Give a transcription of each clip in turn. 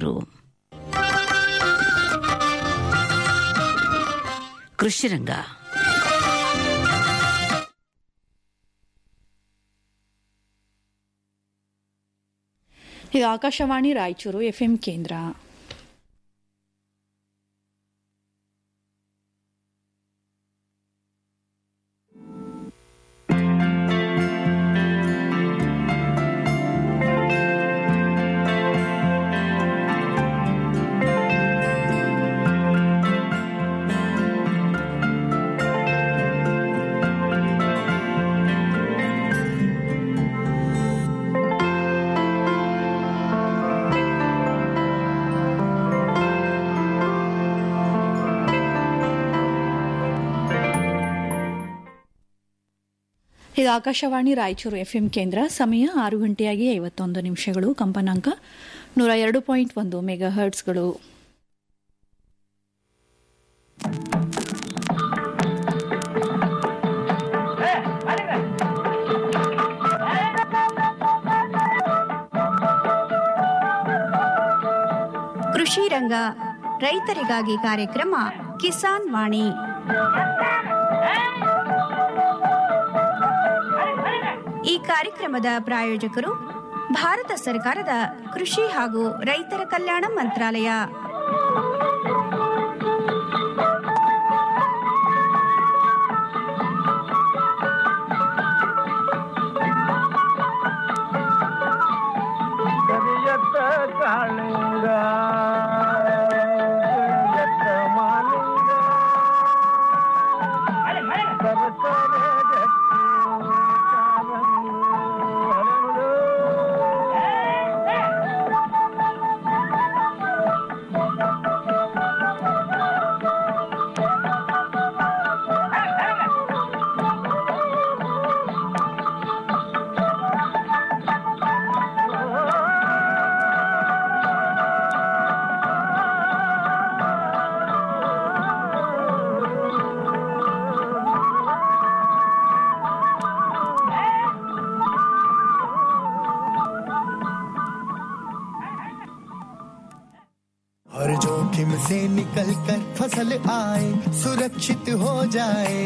ಪ್ರಾಯೋಜಕರು ಕೃಷಿರಂಗ ಇದು ಆಕಾಶವಾಣಿ ರಾಯಚೂರು ಎಫ್ಎಂ ಕೇಂದ್ರ ಇದು ಆಕಾಶವಾಣಿ ರಾಯಚೂರು ಎಫ್ಎಂ ಕೇಂದ್ರ ಸಮಯ ಆರು ಗಂಟೆಯಾಗಿ ಐವತ್ತೊಂದು ನಿಮಿಷಗಳು ಕಂಪನಾಂಕ ನೂರ ಎರಡು ಪಾಯಿಂಟ್ ಒಂದು ಮೆಗಾ ಹರ್ಟ್ಸ್ಗಳು ಕೃಷಿ ರಂಗ ರೈತರಿಗಾಗಿ ಕಾರ್ಯಕ್ರಮ ಕಿಸಾನ್ ವಾಣಿ ಈ ಕಾರ್ಯಕ್ರಮದ ಪ್ರಾಯೋಜಕರು ಭಾರತ ಸರ್ಕಾರದ ಕೃಷಿ ಹಾಗೂ ರೈತರ ಕಲ್ಯಾಣ ಮಂತ್ರಾಲಯ ಕರಿಯತ್ತ ಕಾಳಿಂಗ ಕರಿಯತ್ತ ಮಾಲಿಂಗ ಸರಸರ ಗಟ್ಟಿ ಕಾರಂಗು ಹರಳು. हर जोखिम से निकल कर फसल आए सुरक्षित हो जाए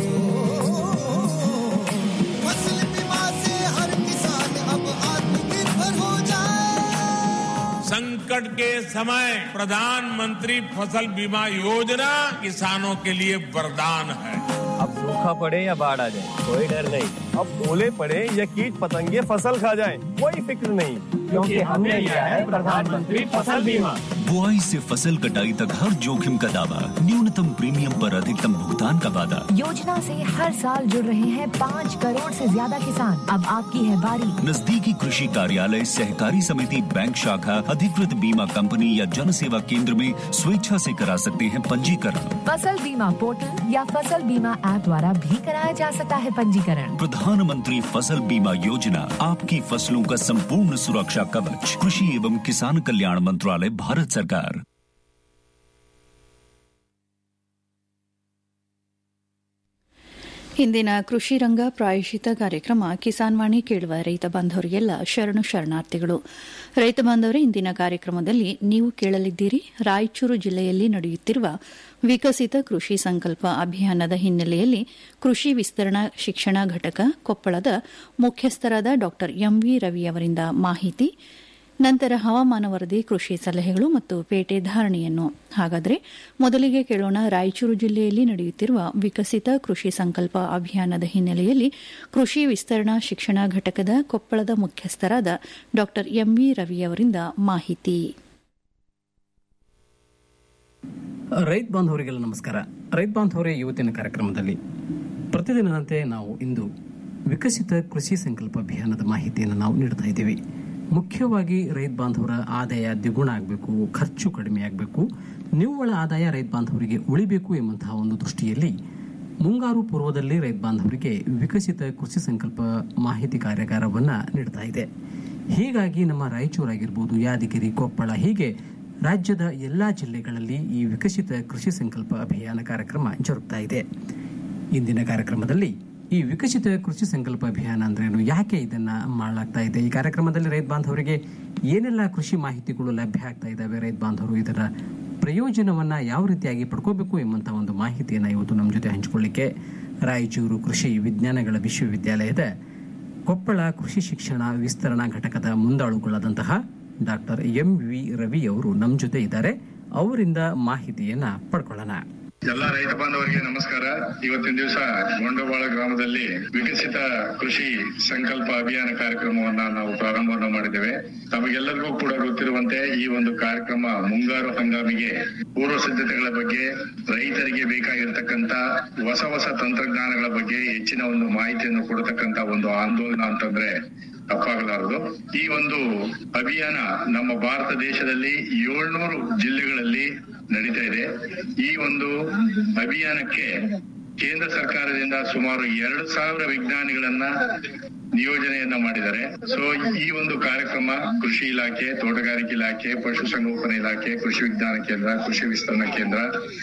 फसल बीमा से हर किसान अब आत्मनिर्भर हो जाए संकट के समय प्रधानमंत्री फसल बीमा योजना किसानों के लिए वरदान है अब सूखा पड़े या बाढ़ आ जाए कोई डर नहीं अब ओले पड़े या कीट पतंगे फसल खा जाए कोई फिक्र नहीं क्योंकि हमने लिया है प्रधानमंत्री फसल बीमा बुआई से फसल कटाई तक हर जोखिम का दावा न्यूनतम प्रीमियम पर अधिकतम भुगतान का वादा योजना से हर साल जुड़ रहे हैं पाँच करोड़ से ज्यादा किसान अब आपकी है बारी नजदीकी कृषि कार्यालय सहकारी समिति बैंक शाखा अधिकृत बीमा कंपनी या जन सेवा केंद्र में स्वेच्छा से करा सकते हैं पंजीकरण फसल बीमा पोर्टल या फसल बीमा ऐप द्वारा भी कराया जा सकता है पंजीकरण प्रधानमंत्री फसल बीमा योजना आपकी फसलों का संपूर्ण सुरक्षा कवच कृषि एवं किसान कल्याण मंत्रालय भारत सरकार ಇಂದಿನ ಕೃಷಿ ರಂಗ ಪ್ರಾಯಶಿತ ಕಾರ್ಯಕ್ರಮ ಕಿಸಾನ್ ವಾಣಿ ಕೇಳುವ ರೈತ ಬಾಂಧವರಿಗೆಲ್ಲ ಶರಣು ಶರಣಾರ್ಥಿಗಳು ರೈತ ಬಾಂಧವರೇ ಇಂದಿನ ಕಾರ್ಯಕ್ರಮದಲ್ಲಿ ನೀವು ಕೇಳಲಿದ್ದೀರಿ ರಾಯಚೂರು ಜಿಲ್ಲೆಯಲ್ಲಿ ನಡೆಯುತ್ತಿರುವ ವಿಕಸಿತ ಕೃಷಿ ಸಂಕಲ್ಪ ಅಭಿಯಾನದ ಹಿನ್ನೆಲೆಯಲ್ಲಿ ಕೃಷಿ ವಿಸ್ತರಣಾ ಶಿಕ್ಷಣ ಘಟಕ ಕೊಪ್ಪಳದ ಮುಖ್ಯಸ್ಥರಾದ ಡಾ ಎಂವಿ ರವಿ ಅವರಿಂದ ಮಾಹಿತಿ ನಂತರ ಹವಾಮಾನ ವರದಿ ಕೃಷಿ ಸಲಹೆಗಳು ಮತ್ತು ಪೇಟೆ ಧಾರಣೆಯನ್ನು ಹಾಗಾದರೆ ಮೊದಲಿಗೆ ಕೇಳೋಣ ರಾಯಚೂರು ಜಿಲ್ಲೆಯಲ್ಲಿ ನಡೆಯುತ್ತಿರುವ ವಿಕಸಿತ ಕೃಷಿ ಸಂಕಲ್ಪ ಅಭಿಯಾನದ ಹಿನ್ನೆಲೆಯಲ್ಲಿ ಕೃಷಿ ವಿಸ್ತರಣಾ ಶಿಕ್ಷಣ ಘಟಕದ ಕೊಪ್ಪಳದ ಮುಖ್ಯಸ್ಥರಾದ ಡಾ ಎಂವಿ ರವಿ ಅವರಿಂದ ಮಾಹಿತಿ ರೈತ ಬಾಂಧವರಿಗೆಲ್ಲ ನಮಸ್ಕಾರ ರೈತ ಬಾಂಧವರೇ ಇವತ್ತಿನ ಕಾರ್ಯಕ್ರಮದಲ್ಲಿ ಪ್ರತಿದಿನದಂತೆ ನಾವು ಇಂದು ವಿಕಸಿತ ಕೃಷಿ ಸಂಕಲ್ಪ ಅಭಿಯಾನದ ಮಾಹಿತಿಯನ್ನು ನಾವು ನೀಡ್ತಾ ಇದ್ದೀವಿ ಮುಖ್ಯವಾಗಿ ರೈತ ಬಾಂಧವರ ಆದಾಯ ದ್ವಿಗುಣ ಆಗಬೇಕು ಖರ್ಚು ಕಡಿಮೆ ಆಗಬೇಕು ನಿವ್ವಳ ಆದಾಯ ರೈತ ಬಾಂಧವರಿಗೆ ಉಳಿಬೇಕು ಎಂಬಂತಹ ಒಂದು ದೃಷ್ಟಿಯಲ್ಲಿ ಮುಂಗಾರು ಪೂರ್ವದಲ್ಲಿ ರೈತ ಬಾಂಧವರಿಗೆ ವಿಕಸಿತ ಕೃಷಿ ಸಂಕಲ್ಪ ಮಾಹಿತಿ ಕಾರ್ಯಾಗಾರವನ್ನು ನೀಡ್ತಾ ಇದೆ ಹೀಗಾಗಿ ನಮ್ಮ ರಾಯಚೂರಾಗಿರ್ಬೋದು ಯಾದಗಿರಿ ಕೊಪ್ಪಳ ಹೀಗೆ ರಾಜ್ಯದ ಎಲ್ಲಾ ಜಿಲ್ಲೆಗಳಲ್ಲಿ ಈ ವಿಕಸಿತ ಕೃಷಿ ಸಂಕಲ್ಪ ಅಭಿಯಾನ ಕಾರ್ಯಕ್ರಮ ಜರುಗ್ತಾ ಇದೆ ಇಂದಿನ ಕಾರ್ಯಕ್ರಮದಲ್ಲಿ ಈ ವಿಕಸಿತ ಕೃಷಿ ಸಂಕಲ್ಪ ಅಭಿಯಾನ ಅಂದ್ರೇನು ಯಾಕೆ ಇದನ್ನ ಮಾಡಲಾಗ್ತಾ ಇದೆ ಈ ಕಾರ್ಯಕ್ರಮದಲ್ಲಿ ರೈತ ಬಾಂಧವರಿಗೆ ಏನೆಲ್ಲ ಕೃಷಿ ಮಾಹಿತಿಗಳು ಲಭ್ಯ ಆಗ್ತಾ ಇದ್ದಾವೆ ರೈತ ಬಾಂಧವರು ಇದರ ಪ್ರಯೋಜನವನ್ನ ಯಾವ ರೀತಿಯಾಗಿ ಪಡ್ಕೋಬೇಕು ಎಂಬಂತ ಒಂದು ಮಾಹಿತಿಯನ್ನ ಇವತ್ತು ನಮ್ಮ ಜೊತೆ ಹಂಚಿಕೊಳ್ಳಿಕ್ಕೆ ರಾಯಚೂರು ಕೃಷಿ ವಿಜ್ಞಾನಗಳ ವಿಶ್ವವಿದ್ಯಾಲಯದ ಕೊಪ್ಪಳ ಕೃಷಿ ಶಿಕ್ಷಣ ವಿಸ್ತರಣಾ ಘಟಕದ ಮುಂದಾಳುಗಳಾದಂತಹ ಡಾಕ್ಟರ್ ಎಂ ವಿ ರವಿ ಅವರು ನಮ್ಮ ಜೊತೆ ಇದ್ದಾರೆ ಅವರಿಂದ ಮಾಹಿತಿಯನ್ನ ಪಡ್ಕೊಳ್ಳೋಣ ಎಲ್ಲ ರೈತ ಬಾಂಧವರಿಗೆ ನಮಸ್ಕಾರ ಇವತ್ತಿನ ದಿವಸ ಗೊಂಡವಾಳ ಗ್ರಾಮದಲ್ಲಿ ವಿಕಸಿತ ಕೃಷಿ ಸಂಕಲ್ಪ ಅಭಿಯಾನ ಕಾರ್ಯಕ್ರಮವನ್ನ ನಾವು ಪ್ರಾರಂಭವನ್ನ ಮಾಡಿದ್ದೇವೆ ತಮಗೆಲ್ಲರಿಗೂ ಕೂಡ ಗೊತ್ತಿರುವಂತೆ ಈ ಒಂದು ಕಾರ್ಯಕ್ರಮ ಮುಂಗಾರು ಹಂಗಾಮಿಗೆ ಪೂರ್ವ ಸಿದ್ಧತೆಗಳ ಬಗ್ಗೆ ರೈತರಿಗೆ ಬೇಕಾಗಿರ್ತಕ್ಕಂತ ಹೊಸ ಹೊಸ ತಂತ್ರಜ್ಞಾನಗಳ ಬಗ್ಗೆ ಹೆಚ್ಚಿನ ಒಂದು ಮಾಹಿತಿಯನ್ನು ಕೊಡತಕ್ಕಂತ ಒಂದು ಆಂದೋಲನ ಅಂತಂದ್ರೆ ತಪ್ಪಾಗಲಾರದು ಈ ಒಂದು ಅಭಿಯಾನ ನಮ್ಮ ಭಾರತ ದೇಶದಲ್ಲಿ ಏಳ್ನೂರು ಜಿಲ್ಲೆಗಳಲ್ಲಿ ನಡೀತಾ ಇದೆ ಈ ಒಂದು ಅಭಿಯಾನಕ್ಕೆ ಕೇಂದ್ರ ಸರ್ಕಾರದಿಂದ ಸುಮಾರು ಎರಡು ಸಾವಿರ ವಿಜ್ಞಾನಿಗಳನ್ನ ನಿಯೋಜನೆಯನ್ನ ಮಾಡಿದ್ದಾರೆ ಸೊ ಈ ಒಂದು ಕಾರ್ಯಕ್ರಮ ಕೃಷಿ ಇಲಾಖೆ ತೋಟಗಾರಿಕೆ ಇಲಾಖೆ ಪಶುಸಂಗೋಪನಾ ಇಲಾಖೆ ಕೃಷಿ ವಿಜ್ಞಾನ ಕೇಂದ್ರ ಕೃಷಿ ವಿಸ್ತರಣಾ ಕೇಂದ್ರ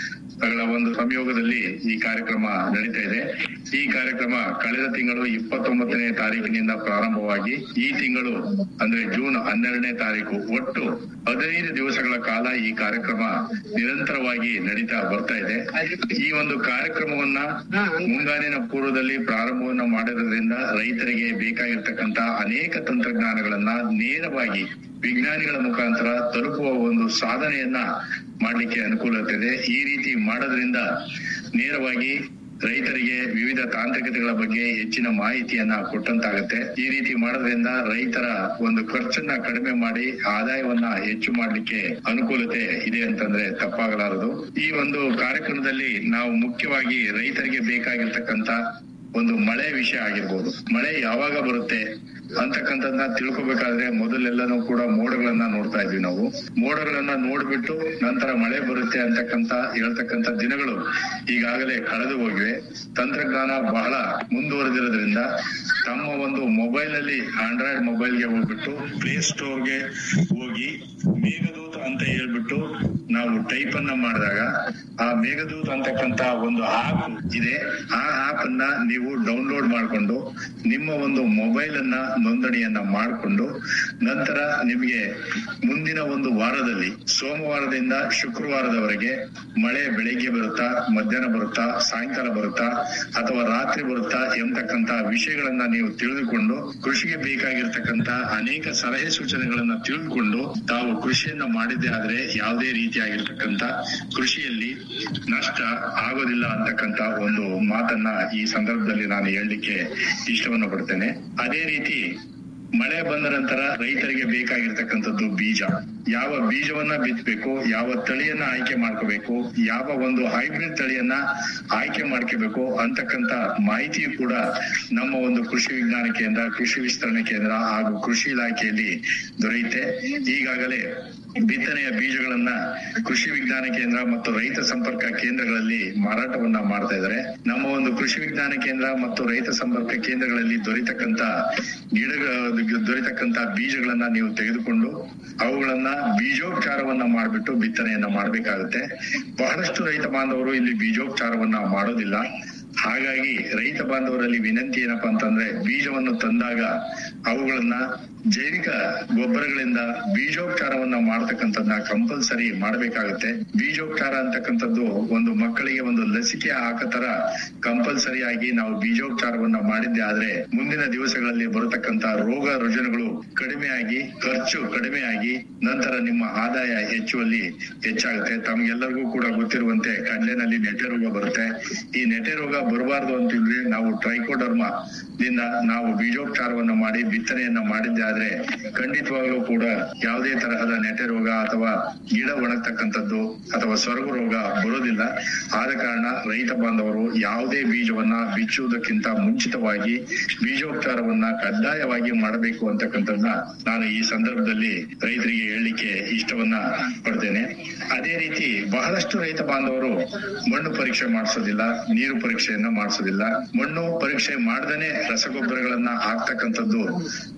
ಗಳ ಒಂದು ಸಂಯೋಗದಲ್ಲಿ ಈ ಕಾರ್ಯಕ್ರಮ ನಡೀತಾ ಇದೆ ಈ ಕಾರ್ಯಕ್ರಮ ಕಳೆದ ತಿಂಗಳು ಇಪ್ಪತ್ತೊಂಬತ್ತನೇ ತಾರೀಕಿನಿಂದ ಪ್ರಾರಂಭವಾಗಿ ಈ ತಿಂಗಳು ಅಂದ್ರೆ ಜೂನ್ ಹನ್ನೆರಡನೇ ತಾರೀಕು ಒಟ್ಟು ಹದಿನೈದು ದಿವಸಗಳ ಕಾಲ ಈ ಕಾರ್ಯಕ್ರಮ ನಿರಂತರವಾಗಿ ನಡೀತಾ ಬರ್ತಾ ಇದೆ ಈ ಒಂದು ಕಾರ್ಯಕ್ರಮವನ್ನ ಮುಂಗಾರಿನ ಪೂರ್ವದಲ್ಲಿ ಪ್ರಾರಂಭವನ್ನ ಮಾಡಿರೋದ್ರಿಂದ ರೈತರಿಗೆ ಬೇಕಾಗಿರ್ತಕ್ಕಂತ ಅನೇಕ ತಂತ್ರಜ್ಞಾನಗಳನ್ನ ನೇರವಾಗಿ ವಿಜ್ಞಾನಿಗಳ ಮುಖಾಂತರ ತಲುಪುವ ಒಂದು ಸಾಧನೆಯನ್ನ ಮಾಡ್ಲಿಕ್ಕೆ ಅನುಕೂಲತೆ ಇದೆ ಈ ರೀತಿ ಮಾಡೋದ್ರಿಂದ ನೇರವಾಗಿ ರೈತರಿಗೆ ವಿವಿಧ ತಾಂತ್ರಿಕತೆಗಳ ಬಗ್ಗೆ ಹೆಚ್ಚಿನ ಮಾಹಿತಿಯನ್ನ ಕೊಟ್ಟಂತಾಗತ್ತೆ ಈ ರೀತಿ ಮಾಡೋದ್ರಿಂದ ರೈತರ ಒಂದು ಖರ್ಚನ್ನ ಕಡಿಮೆ ಮಾಡಿ ಆದಾಯವನ್ನ ಹೆಚ್ಚು ಮಾಡ್ಲಿಕ್ಕೆ ಅನುಕೂಲತೆ ಇದೆ ಅಂತಂದ್ರೆ ತಪ್ಪಾಗಲಾರದು ಈ ಒಂದು ಕಾರ್ಯಕ್ರಮದಲ್ಲಿ ನಾವು ಮುಖ್ಯವಾಗಿ ರೈತರಿಗೆ ಬೇಕಾಗಿರ್ತಕ್ಕಂತ ಒಂದು ಮಳೆ ವಿಷಯ ಆಗಿರ್ಬೋದು ಮಳೆ ಯಾವಾಗ ಬರುತ್ತೆ ಅಂತಕ್ಕಂಥದ್ನ ತಿಳ್ಕೊಬೇಕಾದ್ರೆ ಮೊದಲೆಲ್ಲನೂ ಕೂಡ ಮೋಡಗಳನ್ನ ನೋಡ್ತಾ ಇದ್ವಿ ನಾವು ಮೋಡಗಳನ್ನ ನೋಡ್ಬಿಟ್ಟು ನಂತರ ಮಳೆ ಬರುತ್ತೆ ಅಂತಕ್ಕಂತ ಹೇಳ್ತಕ್ಕಂತ ದಿನಗಳು ಈಗಾಗಲೇ ಕಳೆದು ಹೋಗಿವೆ ತಂತ್ರಜ್ಞಾನ ಬಹಳ ಮುಂದುವರೆದಿರೋದ್ರಿಂದ ತಮ್ಮ ಒಂದು ಮೊಬೈಲ್ ಅಲ್ಲಿ ಆಂಡ್ರಾಯ್ಡ್ ಮೊಬೈಲ್ಗೆ ಹೋಗ್ಬಿಟ್ಟು ಪ್ಲೇ ಸ್ಟೋರ್ಗೆ ಹೋಗಿ ಮೇಘದೂತ ಅಂತ ಹೇಳ್ಬಿಟ್ಟು ನಾವು ಟೈಪ್ ಅನ್ನ ಮಾಡಿದಾಗ ಆ ಮೇಘದೂತ್ ಅಂತಕ್ಕಂತ ಒಂದು ಆಪ್ ಇದೆ ಆ ಆಪ್ ಅನ್ನ ನೀವು ಡೌನ್ಲೋಡ್ ಮಾಡಿಕೊಂಡು ನಿಮ್ಮ ಒಂದು ಮೊಬೈಲ್ ಅನ್ನ ನೋಂದಣಿಯನ್ನ ಮಾಡಿಕೊಂಡು ನಂತರ ನಿಮಗೆ ಮುಂದಿನ ಒಂದು ವಾರದಲ್ಲಿ ಸೋಮವಾರದಿಂದ ಶುಕ್ರವಾರದವರೆಗೆ ಮಳೆ ಬೆಳಿಗ್ಗೆ ಬರುತ್ತಾ ಮಧ್ಯಾಹ್ನ ಬರುತ್ತಾ ಸಾಯಂಕಾಲ ಬರುತ್ತಾ ಅಥವಾ ರಾತ್ರಿ ಬರುತ್ತಾ ಎಂಬತಕ್ಕಂತ ವಿಷಯಗಳನ್ನ ನೀವು ತಿಳಿದುಕೊಂಡು ಕೃಷಿಗೆ ಬೇಕಾಗಿರ್ತಕ್ಕಂತ ಅನೇಕ ಸಲಹೆ ಸೂಚನೆಗಳನ್ನ ತಿಳಿದುಕೊಂಡು ತಾವು ಕೃಷಿಯನ್ನ ಮಾಡಿದ್ದೆ ಆದ್ರೆ ಯಾವುದೇ ರೀತಿಯಾಗಿರ್ತಕ್ಕಂತ ಕೃಷಿಯಲ್ಲಿ ನಷ್ಟ ಆಗೋದಿಲ್ಲ ಅಂತಕ್ಕಂತ ಒಂದು ಮಾತನ್ನ ಈ ಸಂದರ್ಭದಲ್ಲಿ ನಾನು ಹೇಳಲಿಕ್ಕೆ ಇಷ್ಟವನ್ನ ಪಡ್ತೇನೆ ಅದೇ ರೀತಿ ಮಳೆ ಬಂದ ನಂತರ ರೈತರಿಗೆ ಬೇಕಾಗಿರ್ತಕ್ಕಂಥದ್ದು ಬೀಜ ಯಾವ ಬೀಜವನ್ನ ಬಿತ್ತಬೇಕು ಯಾವ ತಳಿಯನ್ನ ಆಯ್ಕೆ ಮಾಡ್ಕೋಬೇಕು ಯಾವ ಒಂದು ಹೈಬ್ರಿಡ್ ತಳಿಯನ್ನ ಆಯ್ಕೆ ಮಾಡ್ಕೋಬೇಕು ಅಂತಕ್ಕಂತ ಮಾಹಿತಿಯು ಕೂಡ ನಮ್ಮ ಒಂದು ಕೃಷಿ ವಿಜ್ಞಾನ ಕೇಂದ್ರ ಕೃಷಿ ವಿಸ್ತರಣೆ ಕೇಂದ್ರ ಹಾಗೂ ಕೃಷಿ ಇಲಾಖೆಯಲ್ಲಿ ದೊರೆಯುತ್ತೆ ಈಗಾಗಲೇ ಬಿತ್ತನೆಯ ಬೀಜಗಳನ್ನ ಕೃಷಿ ವಿಜ್ಞಾನ ಕೇಂದ್ರ ಮತ್ತು ರೈತ ಸಂಪರ್ಕ ಕೇಂದ್ರಗಳಲ್ಲಿ ಮಾರಾಟವನ್ನ ಮಾಡ್ತಾ ಇದ್ದಾರೆ ನಮ್ಮ ಒಂದು ಕೃಷಿ ವಿಜ್ಞಾನ ಕೇಂದ್ರ ಮತ್ತು ರೈತ ಸಂಪರ್ಕ ಕೇಂದ್ರಗಳಲ್ಲಿ ದೊರೆತಕ್ಕಂತ ಗಿಡಗಳ ದೊರೆತಕ್ಕಂತ ಬೀಜಗಳನ್ನ ನೀವು ತೆಗೆದುಕೊಂಡು ಅವುಗಳನ್ನ ಬೀಜೋಪಚಾರವನ್ನ ಮಾಡ್ಬಿಟ್ಟು ಬಿತ್ತನೆಯನ್ನ ಮಾಡ್ಬೇಕಾಗುತ್ತೆ ಬಹಳಷ್ಟು ರೈತ ಬಾಂಧವರು ಇಲ್ಲಿ ಬೀಜೋಪಚಾರವನ್ನ ಮಾಡೋದಿಲ್ಲ ಹಾಗಾಗಿ ರೈತ ಬಾಂಧವರಲ್ಲಿ ವಿನಂತಿ ಏನಪ್ಪಾ ಅಂತಂದ್ರೆ ಬೀಜವನ್ನು ತಂದಾಗ ಅವುಗಳನ್ನ ಜೈವಿಕ ಗೊಬ್ಬರಗಳಿಂದ ಬೀಜೋಪಚಾರವನ್ನ ಮಾಡ್ತಕ್ಕಂಥದ್ನ ಕಂಪಲ್ಸರಿ ಮಾಡಬೇಕಾಗುತ್ತೆ ಬೀಜೋಪಚಾರ ಅಂತಕ್ಕಂಥದ್ದು ಒಂದು ಮಕ್ಕಳಿಗೆ ಒಂದು ಲಸಿಕೆ ಹಾಕ ತರ ಕಂಪಲ್ಸರಿ ಆಗಿ ನಾವು ಬೀಜೋಪಚಾರವನ್ನ ಮಾಡಿದ್ದೆ ಆದ್ರೆ ಮುಂದಿನ ದಿವಸಗಳಲ್ಲಿ ಬರತಕ್ಕಂತ ರೋಗ ರುಜಿನಗಳು ಕಡಿಮೆಯಾಗಿ ಖರ್ಚು ಕಡಿಮೆಯಾಗಿ ನಂತರ ನಿಮ್ಮ ಆದಾಯ ಹೆಚ್ಚುವಲ್ಲಿ ಹೆಚ್ಚಾಗುತ್ತೆ ತಮ್ಗೆಲ್ಲರಿಗೂ ಕೂಡ ಗೊತ್ತಿರುವಂತೆ ಕಡ್ಲೆನಲ್ಲಿ ನೆಟೆ ರೋಗ ಬರುತ್ತೆ ಈ ನೆಟೆ ರೋಗ ಬರಬಾರ್ದು ಅಂತಿದ್ರೆ ನಾವು ಟ್ರೈಕೋಡರ್ಮ ದಿಂದ ನಾವು ಬೀಜೋಪಚಾರವನ್ನ ಮಾಡಿ ಬಿತ್ತನೆಯನ್ನ ಮಾಡಿದ್ದೆ ಆದ್ರೆ ಖಂಡಿತವಾಗ್ಲೂ ಕೂಡ ಯಾವುದೇ ತರಹದ ನೆಟೆ ರೋಗ ಅಥವಾ ಗಿಡ ಒಣಗ್ತಕ್ಕಂಥದ್ದು ಅಥವಾ ಸೊರಗು ರೋಗ ಬರೋದಿಲ್ಲ ಆದ ಕಾರಣ ರೈತ ಬಾಂಧವರು ಯಾವುದೇ ಬೀಜವನ್ನ ಬಿಚ್ಚುವುದಕ್ಕಿಂತ ಮುಂಚಿತವಾಗಿ ಬೀಜೋಪಚಾರವನ್ನ ಕಡ್ಡಾಯವಾಗಿ ಮಾಡಬೇಕು ಅಂತಕ್ಕಂಥದ್ದನ್ನ ನಾನು ಈ ಸಂದರ್ಭದಲ್ಲಿ ರೈತರಿಗೆ ಹೇಳಲಿಕ್ಕೆ ಇಷ್ಟವನ್ನ ಪಡ್ತೇನೆ ಅದೇ ರೀತಿ ಬಹಳಷ್ಟು ರೈತ ಬಾಂಧವರು ಮಣ್ಣು ಪರೀಕ್ಷೆ ಮಾಡಿಸೋದಿಲ್ಲ ನೀರು ಪರೀಕ್ಷೆಯನ್ನ ಮಾಡಿಸೋದಿಲ್ಲ ಮಣ್ಣು ಪರೀಕ್ಷೆ ಮಾಡದೇನೆ ರಸಗೊಬ್ಬರಗಳನ್ನ ಹಾಕ್ತಕ್ಕಂಥದ್ದು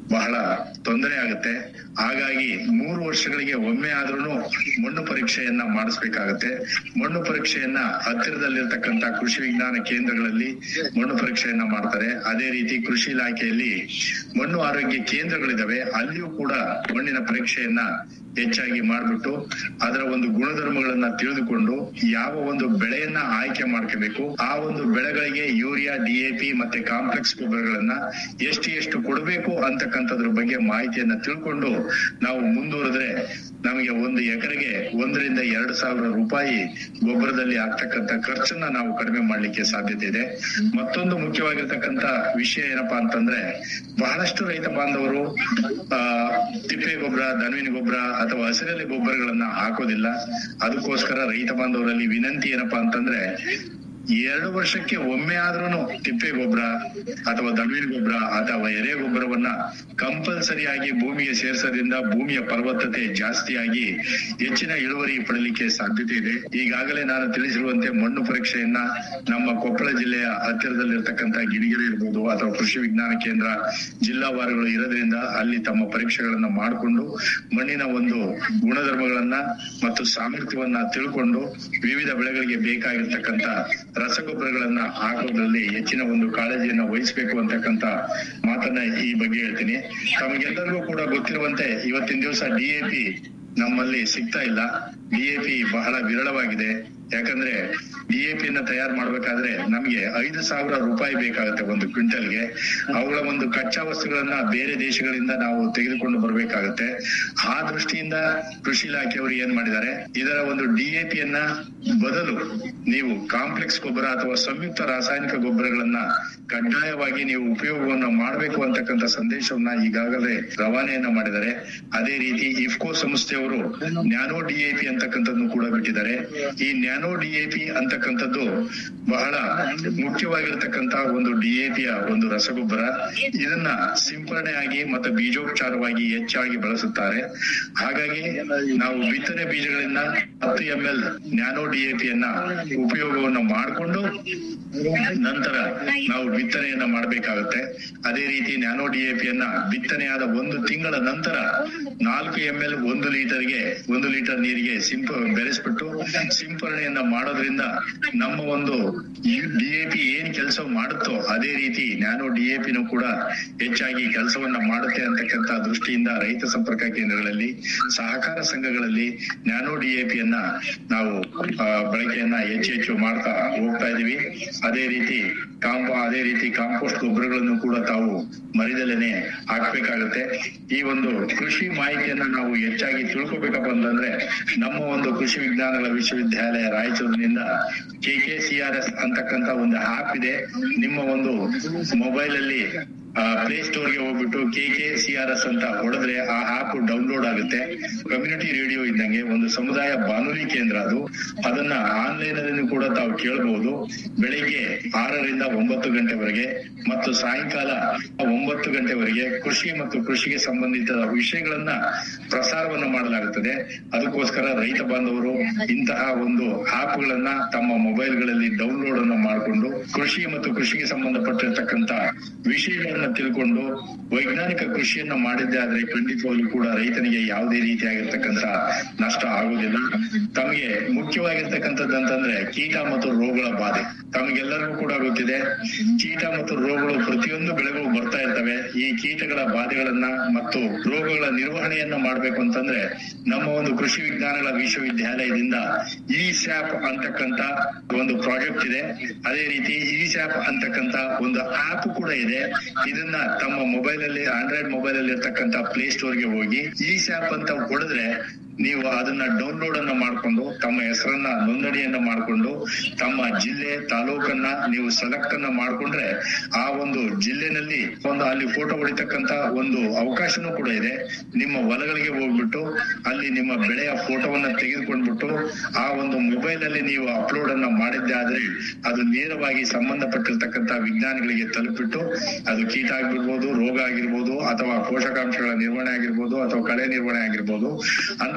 ಬಹಳ ತೊಂದರೆ ಆಗುತ್ತೆ ಹಾಗಾಗಿ ಮೂರು ವರ್ಷಗಳಿಗೆ ಒಮ್ಮೆ ಆದ್ರೂ ಮಣ್ಣು ಪರೀಕ್ಷೆಯನ್ನ ಮಾಡಿಸ್ಬೇಕಾಗತ್ತೆ ಮಣ್ಣು ಪರೀಕ್ಷೆಯನ್ನ ಹತ್ತಿರದಲ್ಲಿರ್ತಕ್ಕಂಥ ಕೃಷಿ ವಿಜ್ಞಾನ ಕೇಂದ್ರಗಳಲ್ಲಿ ಮಣ್ಣು ಪರೀಕ್ಷೆಯನ್ನ ಮಾಡ್ತಾರೆ ಅದೇ ರೀತಿ ಕೃಷಿ ಇಲಾಖೆಯಲ್ಲಿ ಮಣ್ಣು ಆರೋಗ್ಯ ಕೇಂದ್ರಗಳಿದಾವೆ ಅಲ್ಲಿಯೂ ಕೂಡ ಮಣ್ಣಿನ ಪರೀಕ್ಷೆಯನ್ನ ಹೆಚ್ಚಾಗಿ ಮಾಡ್ಬಿಟ್ಟು ಅದರ ಒಂದು ಗುಣಧರ್ಮಗಳನ್ನ ತಿಳಿದುಕೊಂಡು ಯಾವ ಒಂದು ಬೆಳೆಯನ್ನ ಆಯ್ಕೆ ಮಾಡ್ಕೋಬೇಕು ಆ ಒಂದು ಬೆಳೆಗಳಿಗೆ ಯೂರಿಯಾ ಡಿಎಪಿ ಮತ್ತೆ ಕಾಂಪ್ಲೆಕ್ಸ್ ಗೊಬ್ಬರಗಳನ್ನ ಎಷ್ಟು ಎಷ್ಟು ಕೊಡಬೇಕು ಅಂತಕ್ಕಂಥದ್ರ ಬಗ್ಗೆ ಮಾಹಿತಿಯನ್ನ ತಿಳ್ಕೊಂಡು ನಾವು ಮುಂದುವರೆದ್ರೆ ನಮಗೆ ಒಂದು ಎಕರೆಗೆ ಒಂದರಿಂದ ಎರಡು ಸಾವಿರ ರೂಪಾಯಿ ಗೊಬ್ಬರದಲ್ಲಿ ಆಗ್ತಕ್ಕಂಥ ಖರ್ಚನ್ನ ನಾವು ಕಡಿಮೆ ಮಾಡ್ಲಿಕ್ಕೆ ಸಾಧ್ಯತೆ ಇದೆ ಮತ್ತೊಂದು ಮುಖ್ಯವಾಗಿರ್ತಕ್ಕಂಥ ವಿಷಯ ಏನಪ್ಪಾ ಅಂತಂದ್ರೆ ಬಹಳಷ್ಟು ರೈತ ಬಾಂಧವರು ಆ ತಿಪ್ಪೆ ಗೊಬ್ಬರ ದನವಿನ ಗೊಬ್ಬರ ಅಥವಾ ಹಸಿರೆಲೆ ಗೊಬ್ಬರಗಳನ್ನ ಹಾಕೋದಿಲ್ಲ ಅದಕ್ಕೋಸ್ಕರ ರೈತ ಬಾಂಧವರಲ್ಲಿ ವಿನಂತಿ ಏನಪ್ಪಾ ಅಂತಂದ್ರೆ ಎರಡು ವರ್ಷಕ್ಕೆ ಒಮ್ಮೆ ಆದ್ರೂ ತಿಪ್ಪೆ ಗೊಬ್ಬರ ಅಥವಾ ದನವಿನ ಗೊಬ್ಬರ ಅಥವಾ ಎರೆ ಗೊಬ್ಬರವನ್ನ ಕಂಪಲ್ಸರಿಯಾಗಿ ಭೂಮಿಗೆ ಸೇರಿಸೋದ್ರಿಂದ ಭೂಮಿಯ ಫಲವತ್ತತೆ ಜಾಸ್ತಿಯಾಗಿ ಹೆಚ್ಚಿನ ಇಳುವರಿ ಪಡಲಿಕ್ಕೆ ಸಾಧ್ಯತೆ ಇದೆ ಈಗಾಗಲೇ ನಾನು ತಿಳಿಸಿರುವಂತೆ ಮಣ್ಣು ಪರೀಕ್ಷೆಯನ್ನ ನಮ್ಮ ಕೊಪ್ಪಳ ಜಿಲ್ಲೆಯ ಹತ್ತಿರದಲ್ಲಿರ್ತಕ್ಕಂಥ ಗಿಣಿಗೆರೆ ಇರ್ಬೋದು ಅಥವಾ ಕೃಷಿ ವಿಜ್ಞಾನ ಕೇಂದ್ರ ಜಿಲ್ಲಾವಾರುಗಳು ಇರೋದ್ರಿಂದ ಅಲ್ಲಿ ತಮ್ಮ ಪರೀಕ್ಷೆಗಳನ್ನ ಮಾಡಿಕೊಂಡು ಮಣ್ಣಿನ ಒಂದು ಗುಣಧರ್ಮಗಳನ್ನ ಮತ್ತು ಸಾಮರ್ಥ್ಯವನ್ನ ತಿಳ್ಕೊಂಡು ವಿವಿಧ ಬೆಳೆಗಳಿಗೆ ಬೇಕಾಗಿರ್ತಕ್ಕಂಥ ರಸಗೊಬ್ಬರಗಳನ್ನ ಹಾಕೋದ್ರಲ್ಲಿ ಹೆಚ್ಚಿನ ಒಂದು ಕಾಳಜಿಯನ್ನ ವಹಿಸಬೇಕು ಅಂತಕ್ಕಂಥ ಮಾತನ್ನ ಈ ಬಗ್ಗೆ ಹೇಳ್ತೀನಿ ತಮಗೆಲ್ಲರಿಗೂ ಕೂಡ ಗೊತ್ತಿರುವಂತೆ ಇವತ್ತಿನ ದಿವಸ ಡಿಎಪಿ ನಮ್ಮಲ್ಲಿ ಸಿಗ್ತಾ ಇಲ್ಲ ಡಿಎಪಿ ಬಹಳ ವಿರಳವಾಗಿದೆ ಯಾಕಂದ್ರೆ ಡಿಎಪಿ ನ ತಯಾರು ಮಾಡ್ಬೇಕಾದ್ರೆ ನಮ್ಗೆ ಐದು ಸಾವಿರ ರೂಪಾಯಿ ಬೇಕಾಗುತ್ತೆ ಒಂದು ಕ್ವಿಂಟಲ್ಗೆ ಅವುಗಳ ಒಂದು ಕಚ್ಚಾ ವಸ್ತುಗಳನ್ನ ಬೇರೆ ದೇಶಗಳಿಂದ ನಾವು ತೆಗೆದುಕೊಂಡು ಬರ್ಬೇಕಾಗತ್ತೆ ಆ ದೃಷ್ಟಿಯಿಂದ ಕೃಷಿ ಇಲಾಖೆಯವರು ಏನ್ ಮಾಡಿದ್ದಾರೆ ಇದರ ಒಂದು ಡಿಎಪಿಯನ್ನ ಬದಲು ನೀವು ಕಾಂಪ್ಲೆಕ್ಸ್ ಗೊಬ್ಬರ ಅಥವಾ ಸಂಯುಕ್ತ ರಾಸಾಯನಿಕ ಗೊಬ್ಬರಗಳನ್ನ ಕಡ್ಡಾಯವಾಗಿ ನೀವು ಉಪಯೋಗವನ್ನ ಮಾಡಬೇಕು ಅಂತಕ್ಕಂಥ ಸಂದೇಶವನ್ನ ಈಗಾಗಲೇ ರವಾನೆಯನ್ನ ಮಾಡಿದ್ದಾರೆ ಅದೇ ರೀತಿ ಇಫ್ಕೋ ಸಂಸ್ಥೆಯವರು ನ್ಯಾನೋ ಡಿಎಪಿ ಅಂತಕ್ಕಂಥದ್ದು ಕೂಡ ಬಿಟ್ಟಿದ್ದಾರೆ ಈ ನ್ಯಾನೋ ಡಿಎಪಿ ಅಂತಕ್ಕಂಥದ್ದು ಬಹಳ ಮುಖ್ಯವಾಗಿರ್ತಕ್ಕಂಥ ಒಂದು ಡಿಎಪಿಯ ಒಂದು ರಸಗೊಬ್ಬರ ಇದನ್ನ ಸಿಂಪರಣೆಯಾಗಿ ಮತ್ತು ಬೀಜೋಪಚಾರವಾಗಿ ಹೆಚ್ಚಾಗಿ ಬಳಸುತ್ತಾರೆ ಹಾಗಾಗಿ ನಾವು ಬಿತ್ತನೆ ಬೀಜಗಳಿಂದ ಹತ್ತು ಎಂ ಎಲ್ ನ್ಯಾನೋ ಡಿಎಪಿಯನ್ನ ಉಪಯೋಗವನ್ನು ಮಾಡಿಕೊಂಡು ನಂತರ ನಾವು ಬಿತ್ತನೆಯನ್ನ ಮಾಡಬೇಕಾಗುತ್ತೆ ಅದೇ ರೀತಿ ನ್ಯಾನೋ ಡಿಎಪಿಯನ್ನ ಬಿತ್ತನೆಯಾದ ಒಂದು ತಿಂಗಳ ನಂತರ ನಾಲ್ಕು ಎಂ ಎಲ್ ಒಂದು ಲೀಟರ್ಗೆ ಒಂದು ಲೀಟರ್ ನೀರಿಗೆ ಸಿಂಪ ಬೆರೆಸ್ಬಿಟ್ಟು ಸಿಂಪರಣೆಯನ್ನ ಮಾಡೋದ್ರಿಂದ ನಮ್ಮ ಒಂದು ಡಿಎಪಿ ಏನ್ ಕೆಲಸ ಮಾಡುತ್ತೋ ಅದೇ ರೀತಿ ನ್ಯಾನೋ ಡಿಎಪಿನೂ ಕೂಡ ಹೆಚ್ಚಾಗಿ ಕೆಲಸವನ್ನ ಮಾಡುತ್ತೆ ಅಂತಕ್ಕಂಥ ದೃಷ್ಟಿಯಿಂದ ರೈತ ಸಂಪರ್ಕ ಕೇಂದ್ರಗಳಲ್ಲಿ ಸಹಕಾರ ಸಂಘಗಳಲ್ಲಿ ನ್ಯಾನೋ ಡಿಎಪಿಯನ್ನ ನಾವು ಆ, ಬಳಕೆಯನ್ನ ಹೆಚ್ಚು ಹೆಚ್ಚು ಮಾಡ್ತಾ ಹೋಗ್ತಾ ಇದೀವಿ ಅದೇ ರೀತಿ ಕಾಂಪ ಅದೇ ರೀತಿ ಕಾಂಪೋಸ್ಟ್ ಗೊಬ್ಬರಗಳನ್ನು ಕೂಡ ತಾವು ಮರಿದಲೇನೆ ಹಾಕ್ಬೇಕಾಗತ್ತೆ ಈ ಒಂದು ಕೃಷಿ ಮಾಹಿತಿಯನ್ನ ನಾವು ಹೆಚ್ಚಾಗಿ ತಿಳ್ಕೊಬೇಕಪ್ಪ ಅಂತಂದ್ರೆ ನಮ್ಮ ಒಂದು ಕೃಷಿ ವಿಜ್ಞಾನಗಳ ವಿಶ್ವವಿದ್ಯಾಲಯ ರಾಯಚೂರಿನಿಂದ K K C R S ಅಂತಕ್ಕಂತ ಒಂದು ಆಪ್ ಇದೆ ನಿಮ್ಮ ಒಂದು ಮೊಬೈಲ್ ಅಲ್ಲಿ ಪ್ಲೇ ಸ್ಟೋರ್ ಗೆ ಹೋಗ್ಬಿಟ್ಟು K K C R S ಅಂತ ಹೊಡೆದ್ರೆ ಆ ಆಪ್ ಡೌನ್ಲೋಡ್ ಆಗುತ್ತೆ ಕಮ್ಯುನಿಟಿ ರೇಡಿಯೋ ಇದ್ದಂಗೆ ಒಂದು ಸಮುದಾಯ ಬಾನುಲಿ ಕೇಂದ್ರ ಅದು ಅದನ್ನ ಆನ್ಲೈನ್ ಅಲ್ಲಿ ಕೂಡ ತಾವು ಕೇಳಬಹುದು ಬೆಳಿಗ್ಗೆ ಆರರಿಂದ ಒಂಬತ್ತು ಗಂಟೆವರೆಗೆ ಮತ್ತು ಸಾಯಂಕಾಲ ಒಂಬತ್ತು ಗಂಟೆವರೆಗೆ ಕೃಷಿ ಮತ್ತು ಕೃಷಿಗೆ ಸಂಬಂಧಿತ ವಿಷಯಗಳನ್ನ ಪ್ರಸಾರವನ್ನ ಮಾಡಲಾಗುತ್ತದೆ ಅದಕ್ಕೋಸ್ಕರ ರೈತ ಬಾಂಧವರು ಇಂತಹ ಒಂದು ಆಪ್ ಗಳನ್ನ ತಮ್ಮ ಮೊಬೈಲ್ ಗಳಲ್ಲಿ ಡೌನ್ಲೋಡ್ ಅನ್ನು ಮಾಡಿಕೊಂಡು ಕೃಷಿ ಮತ್ತು ಕೃಷಿಗೆ ಸಂಬಂಧಪಟ್ಟಿರ್ತಕ್ಕಂತ ವಿಷಯಗಳನ್ನ ತಿಳ್ಕೊಂಡು ವೈಜ್ಞಾನಿಕ ಕೃಷಿಯನ್ನ ಮಾಡಿದ್ದೆ ಆದ್ರೆ ಖಂಡಿತವಾಗ್ಲೂ ಕೂಡ ರೈತನಿಗೆ ಯಾವುದೇ ರೀತಿಯಾಗಿರ್ತಕ್ಕಂತ ನಷ್ಟ ಆಗುದಿಲ್ಲ ತಮಗೆ ಮುಖ್ಯವಾಗಿರ್ತಕ್ಕಂಥದ್ದು ಅಂತಂದ್ರೆ ಕೀಟ ಮತ್ತು ರೋಗಗಳ ಬಾಧೆ ತಮಗೆಲ್ಲರಿಗೂ ಕೂಡ ಗೊತ್ತಿದೆ ಕೀಟ ಮತ್ತು ರೋಗಗಳು ಪ್ರತಿಯೊಂದು ಬೆಳೆಗೂ ಬರ್ತಾ ಇರ್ತವೆ ಈ ಕೀಟಗಳ ಬಾಧೆಗಳನ್ನ ಮತ್ತು ರೋಗಗಳ ನಿರ್ವಹಣೆಯನ್ನ ಮಾಡ್ಬೇಕು ಅಂತಂದ್ರೆ ನಮ್ಮ ಒಂದು ಕೃಷಿ ವಿಜ್ಞಾನಗಳ ವಿಶ್ವವಿದ್ಯಾಲಯದಿಂದ ಇ ಸ್ಯಾಪ್ ಅಂತಕ್ಕಂತ ಒಂದು ಪ್ರಾಜೆಕ್ಟ್ ಇದೆ ಅದೇ ರೀತಿ ಇ ಸ್ಯಾಪ್ ಅಂತಕ್ಕಂತ ಒಂದು ಆಪ್ ಕೂಡ ಇದೆ ಇದನ್ನ ತಮ್ಮ ಮೊಬೈಲ್ ಅಲ್ಲಿ ಆಂಡ್ರಾಯ್ಡ್ ಮೊಬೈಲ್ ಅಲ್ಲಿ ಇರ್ತಕ್ಕಂತ ಪ್ಲೇ ಸ್ಟೋರ್ ಗೆ ಹೋಗಿ ಇ ಸ್ಯಾಪ್ ಅಂತ ಹೊಡೆದ್ರೆ ನೀವು ಅದನ್ನ ಡೌನ್ಲೋಡ್ ಅನ್ನ ಮಾಡ್ಕೊಂಡು ತಮ್ಮ ಹೆಸರನ್ನ ನೋಂದಣಿಯನ್ನ ಮಾಡ್ಕೊಂಡು ತಮ್ಮ ಜಿಲ್ಲೆ ತಾಲೂಕನ್ನ ನೀವು ಸೆಲೆಕ್ಟ್ ಅನ್ನ ಮಾಡ್ಕೊಂಡ್ರೆ ಆ ಒಂದು ಜಿಲ್ಲೆನಲ್ಲಿ ಒಂದು ಅಲ್ಲಿ ಫೋಟೋ ಹೊಡಿತಕ್ಕಂತ ಒಂದು ಅವಕಾಶನೂ ಕೂಡ ಇದೆ ನಿಮ್ಮ ಹೊಲಗಳಿಗೆ ಹೋಗ್ಬಿಟ್ಟು ಅಲ್ಲಿ ನಿಮ್ಮ ಬೆಳೆಯ ಫೋಟೋವನ್ನ ತೆಗೆದುಕೊಂಡ್ಬಿಟ್ಟು ಆ ಒಂದು ಮೊಬೈಲ್ ಅಲ್ಲಿ ನೀವು ಅಪ್ಲೋಡ್ ಅನ್ನ ಮಾಡಿದ್ದೆ ಆದ್ರೆ ಅದು ನೇರವಾಗಿ ಸಂಬಂಧಪಟ್ಟಿರ್ತಕ್ಕಂತ ವಿಜ್ಞಾನಿಗಳಿಗೆ ತಲುಪಿಟ್ಟು ಅದು ಕೀಟ ಆಗಿರ್ಬೋದು ರೋಗ ಆಗಿರ್ಬೋದು ಅಥವಾ ಪೋಷಕಾಂಶಗಳ ನಿರ್ವಹಣೆ ಆಗಿರ್ಬೋದು ಅಥವಾ ಕಳೆ ನಿರ್ವಹಣೆ ಆಗಿರ್ಬೋದು ಅಂತ